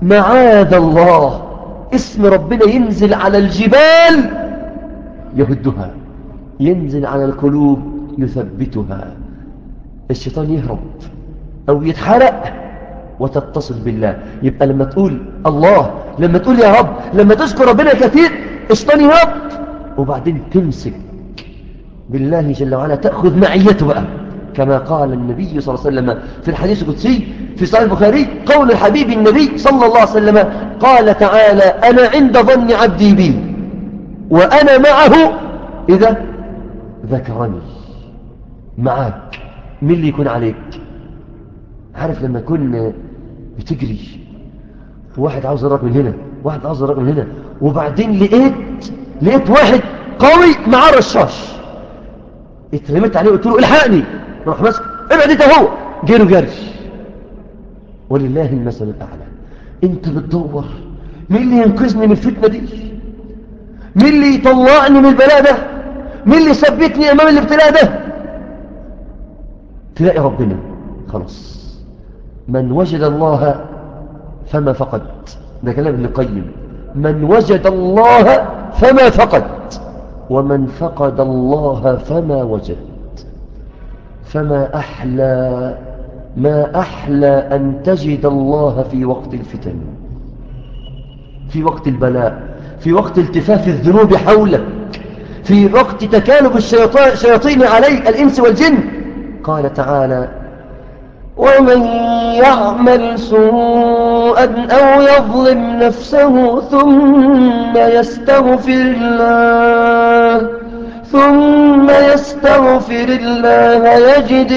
معاذ الله اسم ربنا ينزل على الجبال يهدها ينزل على القلوب يثبتها الشيطان يهرب أو يتحرق وتتصل بالله يبقى لما تقول الله لما تقول يا رب لما تذكر ربنا كثير الشيطان يهرب وبعدين تمسك بالله جل وعلا تأخذ معيته بقى كما قال النبي صلى الله عليه وسلم في الحديث القدسي في صحيح البخاري قول الحبيب النبي صلى الله عليه وسلم قال تعالى أنا عند ظن عبدي بي وأنا معه إذا ذكرني معاك مين اللي يكون عليك عارف لما يكون بتجري واحد عاوز يراك من هنا واحد عاوز يراك من هنا وبعدين لقيت لقيت واحد قوي معاه رشاش اترميت عليه قلت له الحقني راح ماسك ابعد انت هو جري جري ولله المثل الاعلى انت بتدور مين اللي ينقذني من الفتنه دي مين اللي يطلعني من البلاء ده مين اللي يثبتني امام الابتلاء ده تلاقي ربنا خلاص من وجد الله فما فقد ده كلام ابن القيم من وجد الله فما فقد ومن فقد الله فما وجد فما أحلى ما أحلى أن تجد الله في وقت الفتن في وقت البلاء في وقت التفاف الذنوب حولك في وقت تكالب الشياطين عليك الإنس والجن قال تعالى ومن يعمل سوءا أو يظلم نفسه ثم يستغفر الله ثم يستغفر الله يجد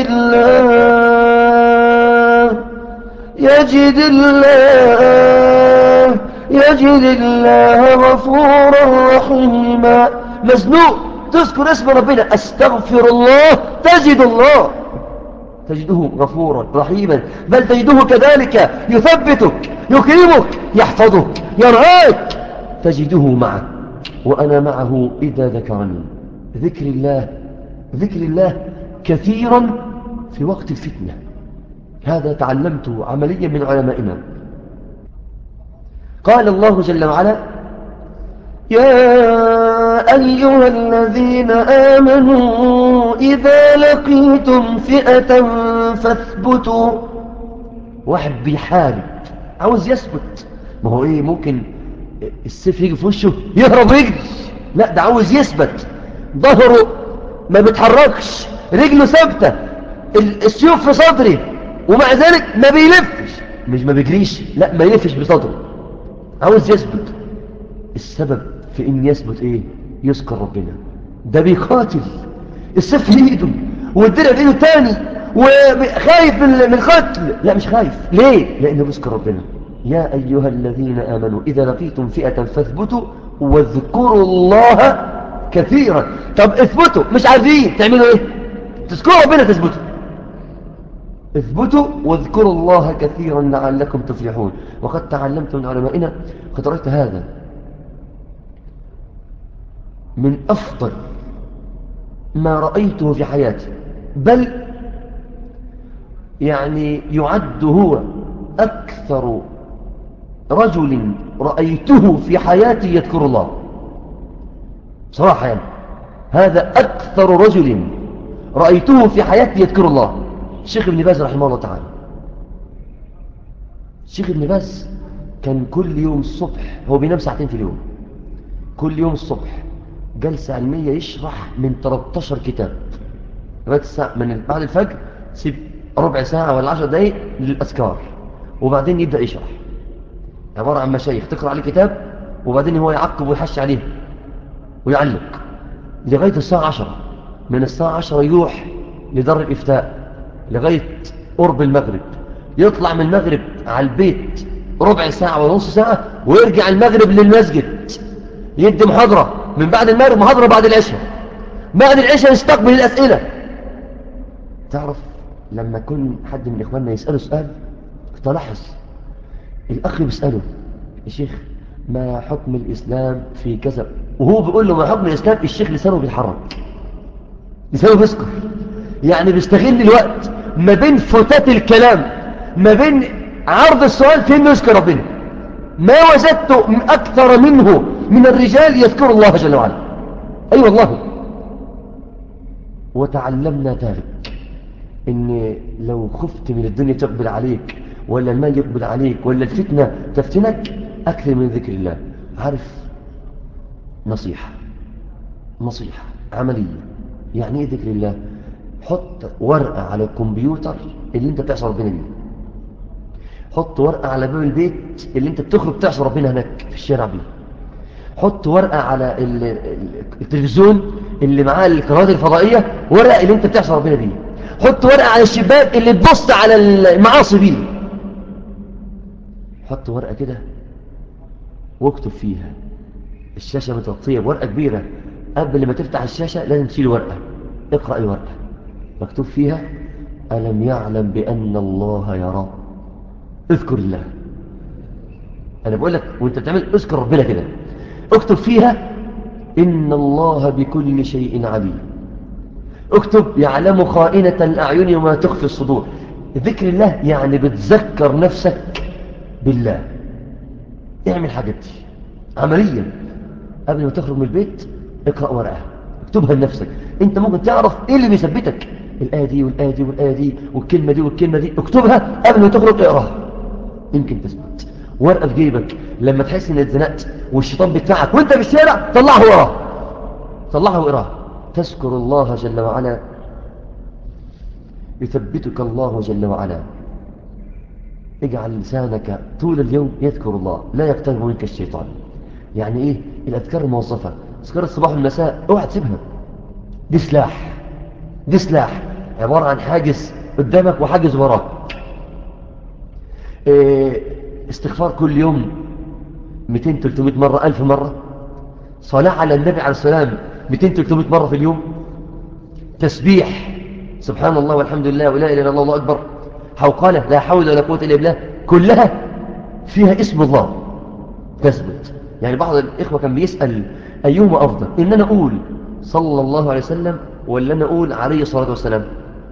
الله يجد الله يجد الله غفورا رحيما مزنوق تذكر اسم ربنا استغفر الله تجد الله تجده غفورا رحيما بل تجده كذلك يثبتك يكرمك يحفظك يرعاك تجده معك وأنا معه إذا ذكرني ذكر الله ذكر الله كثيرا في وقت الفتنة هذا تعلمته عمليا من علمائنا قال الله جل وعلا يا أيها الذين آمنوا إذا لقيتم فئة فاثبتوا واحد بيحارب عاوز يثبت ما هو ايه ممكن السيف يجي في وشه يهرب ويجري لا ده عاوز يثبت ظهره ما بيتحركش رجله ثابته السيوف في صدري ومع ذلك ما بيلفش مش ما بيجريش لا ما يلفش بصدره عاوز يثبت السبب في ان يثبت ايه يذكر ربنا ده بيقاتل السيف في ايده والدرع في ايده تاني وخايف من القتل لا مش خايف ليه لانه بيذكر ربنا يا ايها الذين امنوا اذا لقيتم فئه فاثبتوا واذكروا الله كثيرا طب اثبتوا مش عارفين تعملوا ايه تذكروا ربنا تثبتوا اثبتوا واذكروا الله كثيرا لعلكم تفلحون وقد تعلمت من علمائنا قد رأيت هذا من أفضل ما رأيته في حياتي بل يعني يعد هو أكثر رجل رأيته في حياتي يذكر الله صراحة يعني هذا أكثر رجل رأيته في حياتي يذكر الله الشيخ ابن باز رحمه الله تعالى الشيخ ابن باز كان كل يوم الصبح هو بينام ساعتين في اليوم كل يوم الصبح جلسة علمية يشرح من 13 كتاب لغاية الساعة من بعد الفجر سيب ربع ساعة ولا 10 دقايق للأذكار وبعدين يبدأ يشرح عبارة عن مشايخ تقرأ عليه كتاب وبعدين هو يعقب ويحش عليه ويعلق لغاية الساعة 10 من الساعة 10 يروح لدار الإفتاء لغاية قرب المغرب يطلع من المغرب على البيت ربع ساعة ونص ساعة ويرجع المغرب للمسجد يدي محاضرة من بعد المغرب محاضرة بعد العشاء بعد العشاء يستقبل الأسئلة تعرف لما يكون حد من إخواننا يسأله سؤال تلاحظ الأخ بيسأله يا شيخ ما حكم الإسلام في كذا وهو بيقول له ما حكم الإسلام الشيخ لسانه بيتحرك لسانه بيسكر يعني بيستغل الوقت ما بين فتات الكلام ما بين عرض السؤال فين يذكر ربنا ما وجدت أكثر منه من الرجال يذكر الله جل وعلا أي أيوة والله وتعلمنا ذلك إن لو خفت من الدنيا تقبل عليك ولا المال يقبل عليك ولا الفتنة تفتنك أكثر من ذكر الله عارف نصيحة نصيحة عملية يعني ايه ذكر الله حط ورقة على الكمبيوتر اللي انت بتعصى ربنا بيه حط ورقة على باب البيت اللي انت بتخرج تعصى ربنا هناك في الشارع بيه حط ورقة على التلفزيون اللي معاه القنوات الفضائية ورقة اللي انت بتعصى ربنا بيه حط ورقة على الشباك اللي تبص على المعاصي بيه حط ورقة كده واكتب فيها الشاشة متغطية بورقة كبيرة قبل ما تفتح الشاشة لازم تشيل ورقة اقرأ الورقة مكتوب فيها ألم يعلم بأن الله يرى اذكر الله أنا بقول لك وانت بتعمل اذكر ربنا كده اكتب فيها إن الله بكل شيء عليم اكتب يعلم خائنة الأعين وما تخفي الصدور ذكر الله يعني بتذكر نفسك بالله اعمل حاجات دي عمليا قبل ما تخرج من البيت اقرأ ورقة اكتبها لنفسك انت ممكن تعرف ايه اللي بيثبتك الآية دي والآية دي والآية دي والكلمة دي والكلمة دي اكتبها قبل ما تخرج اقراها يمكن تثبت ورقة في جيبك لما تحس ان اتزنقت والشيطان بيدفعك وانت في الشارع طلعه وراه طلعه وقراه تذكر الله جل وعلا يثبتك الله جل وعلا اجعل لسانك طول اليوم يذكر الله لا يقترب منك الشيطان يعني ايه الاذكار الموظفة اذكار الصباح والمساء اوعى تسيبها دي سلاح دي سلاح عبارة عن حاجز قدامك وحاجز وراك إيه استغفار كل يوم 200 300 مرة 1000 مرة صلاة على النبي عليه السلام 200 300 مرة في اليوم تسبيح سبحان الله والحمد لله ولا إله إلا الله الله أكبر حوقالة لا حول ولا قوة إلا بالله كلها فيها اسم الله تثبت يعني بعض الإخوة كان بيسأل أيهما أفضل إن أنا أقول صلى الله عليه وسلم ولا أنا أقول عليه الصلاة والسلام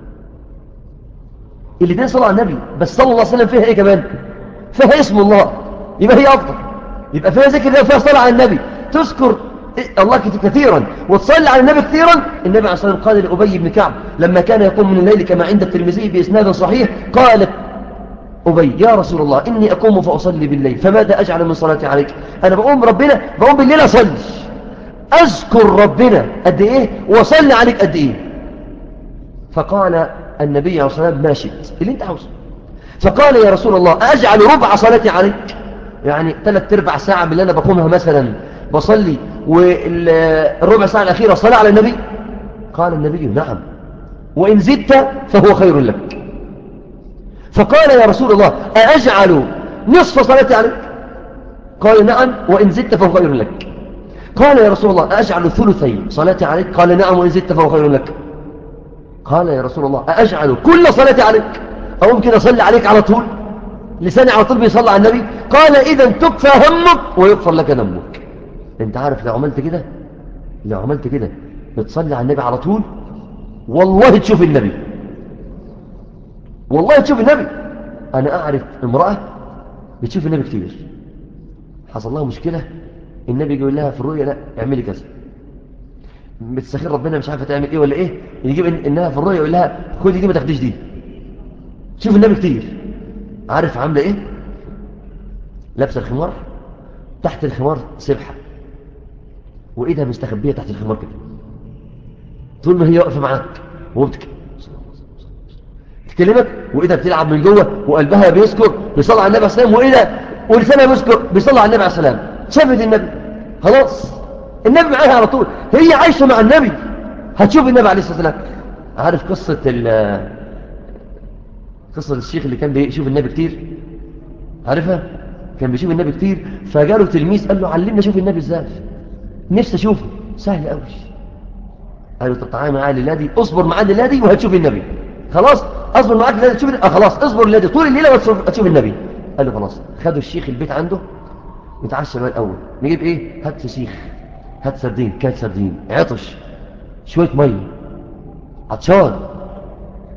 الاثنين صلى على النبي بس صلى الله عليه وسلم فيها إيه كمان فيها اسم الله يبقى هي أفضل يبقى فيها ذكر الله وفيها صلاة على النبي تذكر الله كثيرا وتصلي على النبي كثيرا النبي عليه الصلاة والسلام قال لأبي بن كعب لما كان يقوم من الليل كما عند الترمذي بإسناد صحيح قال أبي يا رسول الله إني أقوم فأصلي بالليل فماذا أجعل من صلاتي عليك أنا بقوم ربنا بقوم بالليل أصلي أذكر ربنا قد إيه وأصلي عليك قد إيه فقال النبي عليه الصلاة والسلام ما شئت اللي انت عاوزه فقال يا رسول الله أجعل ربع صلاتي عليك يعني ثلاث ارباع ساعة من اللي أنا بقومها مثلا بصلي والربع ساعة الأخيرة صلاة على النبي قال النبي نعم وإن زدت فهو خير لك فقال يا رسول الله أأجعل نصف صلاتي عليك قال نعم وإن زدت فهو خير لك قال يا رسول الله أأجعل ثلثي صلاتي عليك قال نعم وإن زدت فهو خير لك قال يا رسول الله أأجعل كل صلاتي عليك أو ممكن أصلي عليك على طول لساني على طول بيصلي على النبي قال إذا تكفى همك ويغفر لك ذنبك انت عارف لو عملت كده لو عملت كده بتصلي على النبي على طول والله تشوف النبي والله تشوف النبي أنا أعرف امرأة بتشوف النبي كتير حصل لها مشكلة النبي يقول لها في الرؤية لا اعملي كذا بتستخير ربنا مش عارفة تعمل ايه ولا ايه يجيب انها في الرؤية يقول لها خدي دي ما تاخديش دي شوف النبي كتير عارف عاملة ايه لابسه الخمار تحت الخمار سبحة وايدها مستخبية تحت الخمار كده طول ما هي واقفة معاك وبتك تكلمك وايدها بتلعب من جوه وقلبها بيذكر بيصلي على النبي عليه السلام وايدها ولسانها بيذكر بيصلي على النبي عليه السلام شافت النبي خلاص النبي معاها على طول هي عايشة مع النبي هتشوف النبي عليه الصلاة والسلام عارف قصة ال قصة الشيخ اللي كان بيشوف النبي كتير عارفها كان بيشوف النبي كتير فجاله تلميذ قال له علمنا شوف النبي ازاي نفسي اشوفه سهل قوي قال له تعالى معايا للادي اصبر معايا للادي وهتشوف النبي خلاص اصبر معاك للادي تشوف اه خلاص اصبر للادي طول الليله وهتشوف النبي قال له خلاص خدوا الشيخ البيت عنده نتعشى بقى الاول نجيب ايه هات فسيخ هات سردين كات سردين عطش شويه ميه عطشان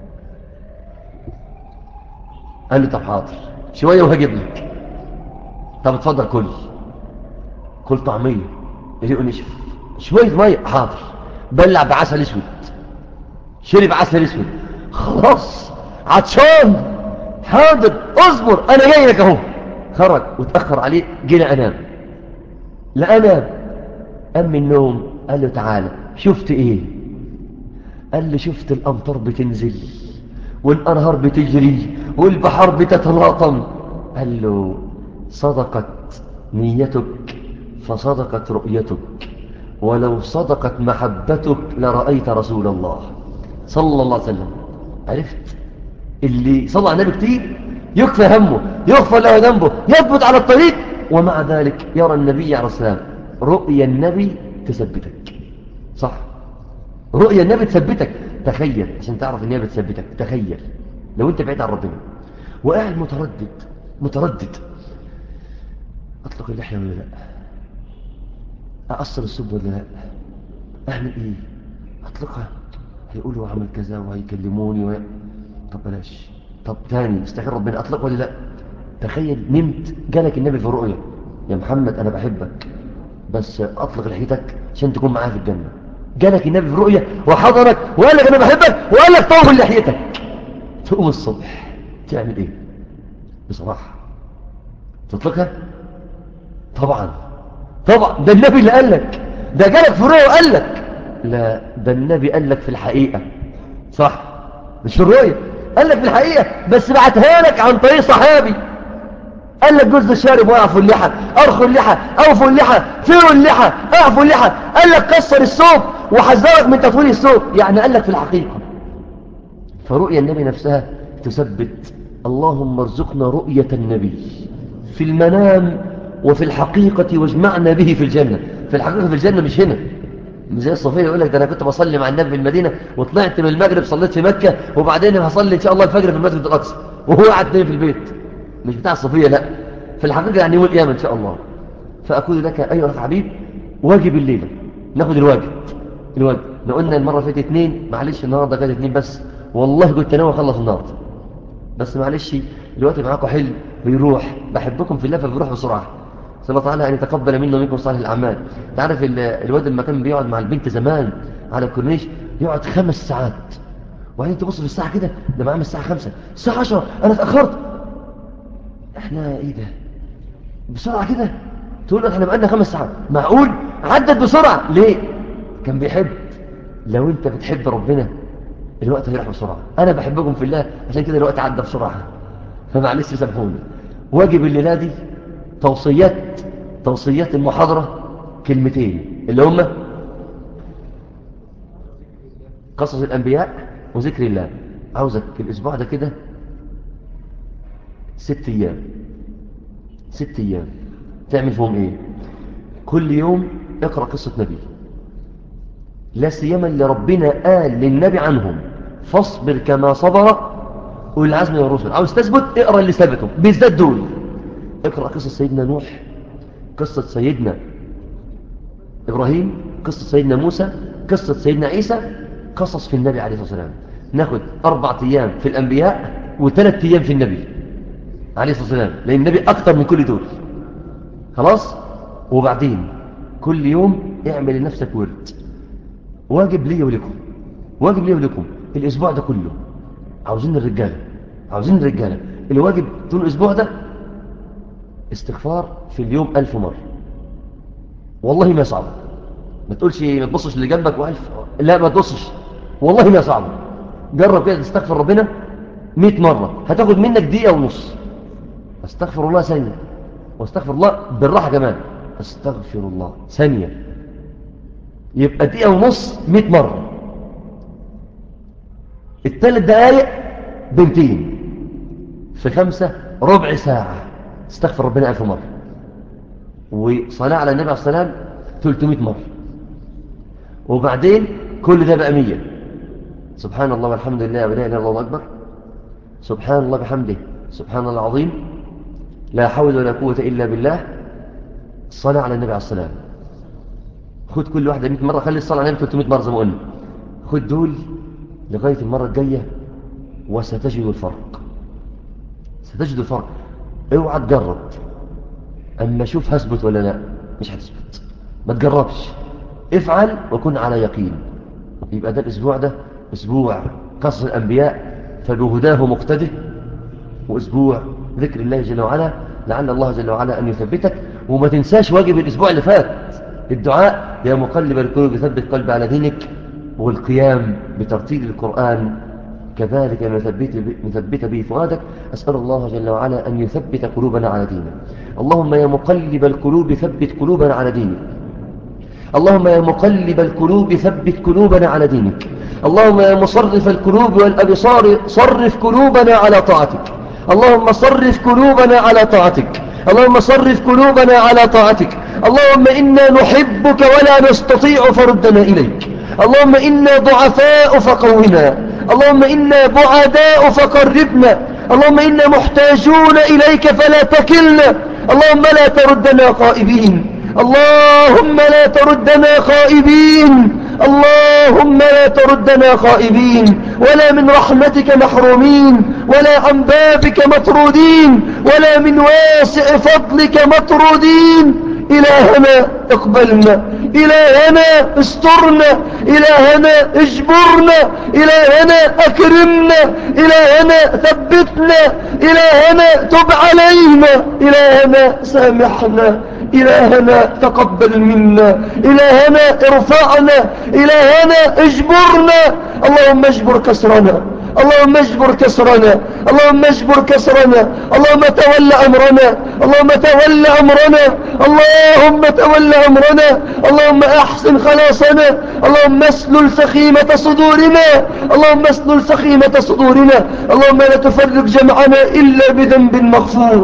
قال له طب حاضر شويه وهجيب لك طب اتفضل كل كل طعمية يليقوا نشف شوية مية حاضر بلع بعسل اسود شرب عسل اسود خلاص عطشان حاضر اصبر انا جاي لك اهو خرج وتأخر عليه جينا انام لا انام قام من النوم قال له تعالى شفت ايه قال لي شفت الامطار بتنزل والانهار بتجري والبحر بتتلاطم قال له صدقت نيتك فصدقت رؤيتك ولو صدقت محبتك لرأيت رسول الله صلى الله عليه وسلم عرفت اللي صلى على النبي كتير يكفى همه يغفر له ذنبه يثبت على الطريق ومع ذلك يرى النبي عليه السلام رؤيا النبي تثبتك صح رؤيا النبي تثبتك تخيل عشان تعرف ان هي بتثبتك تخيل لو انت بعيد عن ربنا وقاعد متردد متردد اطلق اللحيه ولا لا اقصر السب ولا لا اعمل ايه اطلقها هيقولوا اعمل كذا وهيكلموني و... طب بلاش طب تاني استغفر ربنا اطلق ولا لا تخيل نمت جالك النبي في الرؤيا يا محمد انا بحبك بس اطلق لحيتك عشان تكون معايا في الجنه جالك النبي في الرؤيا وحضرك وقال لك انا بحبك وقال لك طول لحيتك تقوم الصبح تعمل ايه بصراحه تطلقها طبعا طبعا ده النبي اللي قال لك ده جالك في الرؤيا وقال لك لا ده النبي قال لك في الحقيقه صح مش في الرؤيا قال لك في الحقيقة بس بعتها لك عن طريق صحابي قال لك جزء الشارب واعفوا اللحى ارخوا اللحى اوفوا اللحى فيروا اللحى اعفوا اللحى قال لك كسر الصوت وحذرك من تطويل الصوت يعني قال لك في الحقيقة فرؤيا النبي نفسها تثبت اللهم ارزقنا رؤية النبي في المنام وفي الحقيقة واجمعنا به في الجنة في الحقيقة في الجنة مش هنا زي الصوفية يقول لك ده أنا كنت بصلي مع النبي في المدينة وطلعت من المغرب صليت في مكة وبعدين هصلي إن شاء الله الفجر في المسجد الأقصى وهو قاعد تاني في البيت مش بتاع الصوفية لا في الحقيقة يعني يوم القيامة إن شاء الله فأقول لك أيها الأخ حبيب واجب الليلة ناخد الواجب الواجب احنا قلنا المرة اللي فاتت اثنين معلش النهاردة كانت اثنين بس والله كنت ناوي أخلص النهاردة بس معلش الوقت معاكم حلو بيروح بحبكم في الله فبيروح بسرعة صلى الله تعالى أن يتقبل منا ومنكم صالح الأعمال تعرف الواد لما كان بيقعد مع البنت زمان على الكورنيش يقعد خمس ساعات وبعدين تبص في الساعة كده ده معاه من الساعة خمسة الساعة عشرة أنا اتأخرت احنا ايه ده بسرعة كده تقول احنا بقالنا خمس ساعات معقول عدت بسرعة ليه كان بيحب لو انت بتحب ربنا الوقت هيروح بسرعة انا بحبكم في الله عشان كده الوقت عدى بسرعة فمعلش سامحوني واجب الليلة دي توصيات توصيات المحاضرة كلمتين اللي هم قصص الأنبياء وذكر الله عاوزك الأسبوع ده كده ست أيام ست أيام تعمل فيهم إيه كل يوم اقرأ قصة نبي لا سيما اللي ربنا قال للنبي عنهم فاصبر كما صبر أولي العزم من الرسل عاوز تثبت اقرأ اللي ثبتوا بالذات دول اقرأ قصة سيدنا نوح قصة سيدنا إبراهيم قصة سيدنا موسى قصة سيدنا عيسى قصص في النبي عليه الصلاة والسلام ناخد أربعة أيام في الأنبياء وثلاث أيام في النبي عليه الصلاة والسلام لأن النبي أكتر من كل دول خلاص وبعدين كل يوم اعمل لنفسك ورد واجب لي ولكم واجب لي ولكم الأسبوع ده كله عاوزين الرجالة عاوزين الرجالة الواجب طول الأسبوع ده استغفار في اليوم ألف مرة والله ما صعب ما تقولش ما تبصش اللي جنبك وألف لا ما تبصش والله ما صعب جرب كده تستغفر ربنا مئة مرة هتاخد منك دقيقة ونص استغفر الله ثانية واستغفر الله بالراحة كمان استغفر الله ثانية يبقى دقيقة ونص مئة مرة الثلاث دقايق بنتين في خمسة ربع ساعة استغفر ربنا ألف مرة وصلاة على النبي عليه السلام 300 مرة وبعدين كل ده بقى مية سبحان الله والحمد لله ولا إله إلا الله أكبر سبحان الله بحمده سبحان الله العظيم لا حول ولا قوة إلا بالله الصلاة على النبي عليه السلام خد كل واحدة 100 مرة خلي الصلاة على النبي 300 مرة زي ما قلنا خد دول لغاية المرة الجاية وستجد الفرق ستجد الفرق اوعى تجرب أما شوف هثبت ولا لا مش هتثبت ما تجربش افعل وكن على يقين يبقى ده الأسبوع ده أسبوع قصر الأنبياء فبهداه مقتده وأسبوع ذكر الله جل وعلا لعل الله جل وعلا أن يثبتك وما تنساش واجب الأسبوع اللي فات الدعاء يا مقلب القلوب ثبت قلب على دينك والقيام بترتيل القرآن كذلك نثبت, نثبت به فؤادك أسأل الله جل وعلا أن يثبت قلوبنا على دينه اللهم يا مقلب القلوب ثبت قلوبنا على دينك اللهم يا مقلب القلوب ثبت قلوبنا على دينك اللهم يا مصرف القلوب والأبصار صرف قلوبنا على طاعتك اللهم صرف قلوبنا على طاعتك اللهم صرف قلوبنا على طاعتك اللهم إنا نحبك ولا نستطيع فردنا إليك اللهم إنا ضعفاء فقونا اللهم إنا بعداء فقربنا اللهم إنا محتاجون إليك فلا تكلنا اللهم لا تردنا خائبين اللهم لا تردنا خائبين اللهم لا تردنا خائبين ولا من رحمتك محرومين ولا عن بابك مطرودين ولا من واسع فضلك مطرودين إلهنا اقبلنا إلهنا استرنا إلهنا اجبرنا إلهنا أكرمنا إلهنا ثبتنا إلهنا تب علينا إلهنا سامحنا إلهنا تقبل منا إلهنا ارفعنا إلهنا اجبرنا اللهم اجبر كسرنا اللهم اجبر كسرنا اللهم اجبر كسرنا اللهم تول أمرنا اللهم تول أمرنا اللهم تول أمرنا اللهم أحسن خلاصنا اللهم اسلل سخيمة صدورنا اللهم اسلل سخيمة صدورنا اللهم لا تفرق جمعنا إلا بذنب مغفور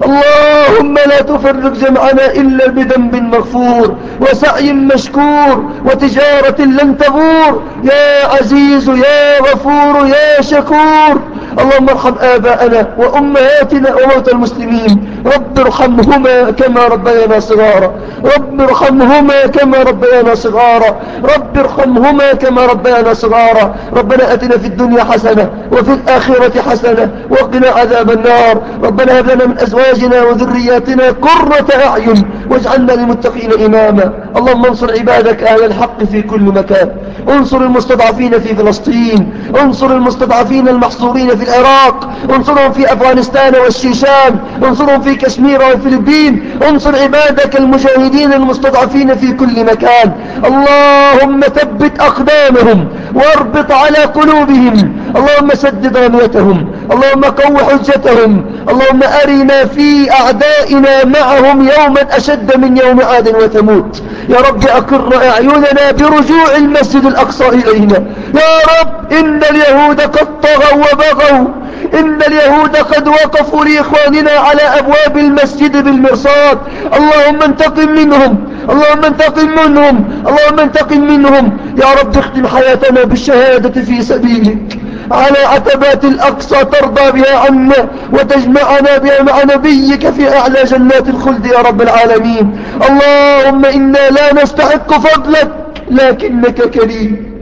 اللهم لا تفرق جمعنا إلا بذنب مغفور وسعي مشكور وتجارة لن تبور يا عزيز يا غفور يا شكور اللهم ارحم آباءنا وأمهاتنا وموتى المسلمين رب ارحمهما كما ربيانا صغارا رب ارحمهما كما ربيانا صغارا رب ارحمهما كما ربيانا صغارا ربنا أتنا في الدنيا حسنة وفي الآخرة حسنة وقنا عذاب النار ربنا هب لنا من أزواجنا وذرياتنا قرة أعين واجعلنا للمتقين إماما اللهم انصر عبادك أهل الحق في كل مكان انصر المستضعفين في فلسطين انصر المستضعفين المحصورين في العراق انصرهم في أفغانستان والشيشان انصرهم في كشمير والفلبين انصر عبادك المجاهدين المستضعفين في كل مكان اللهم ثبت أقدامهم واربط على قلوبهم اللهم سدد رميتهم اللهم قو حجتهم اللهم أرنا في أعدائنا معهم يوما أشد من يوم عاد وثمود يا رب أقر أعيننا برجوع المسجد الأقصى إلينا يا رب إن اليهود قد طغوا وبغوا إن اليهود قد وقفوا لإخواننا على أبواب المسجد بالمرصاد اللهم انتقم منهم اللهم انتقم منهم اللهم انتقم منهم يا رب اختم حياتنا بالشهادة في سبيلك على عتبات الأقصى ترضى بها عنا وتجمعنا بها مع نبيك في أعلى جنات الخلد يا رب العالمين اللهم إنا لا نستحق فضلك لكنك كريم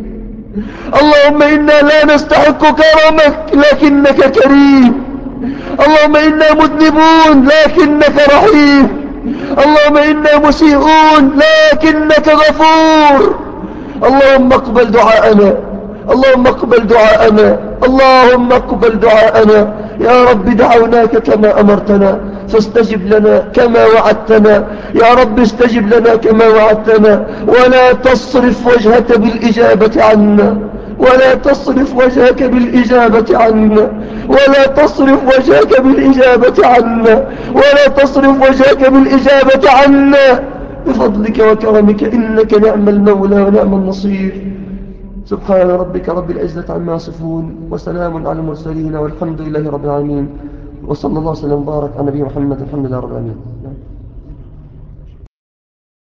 اللهم إنا لا نستحق كرمك لكنك كريم اللهم إنا مذنبون لكنك رحيم اللهم إنا مسيئون لكنك غفور اللهم اقبل دعاءنا اللهم اقبل دعاءنا اللهم اقبل دعاءنا يا رب دعوناك كما أمرتنا فاستجب لنا كما وعدتنا يا رب استجب لنا كما وعدتنا ولا تصرف وجهك بالإجابة عنا ولا تصرف وجهك بالإجابة عنا ولا تصرف وجهك بالإجابة عنا ولا تصرف وجهك بالإجابة عنا بفضلك وكرمك إنك نعم المولى ونعم النصير سبحان ربك رب العزة عما يصفون وسلام على المرسلين والحمد لله رب العالمين وصلى الله وسلم وبارك على نبي محمد الحمد لله رب العالمين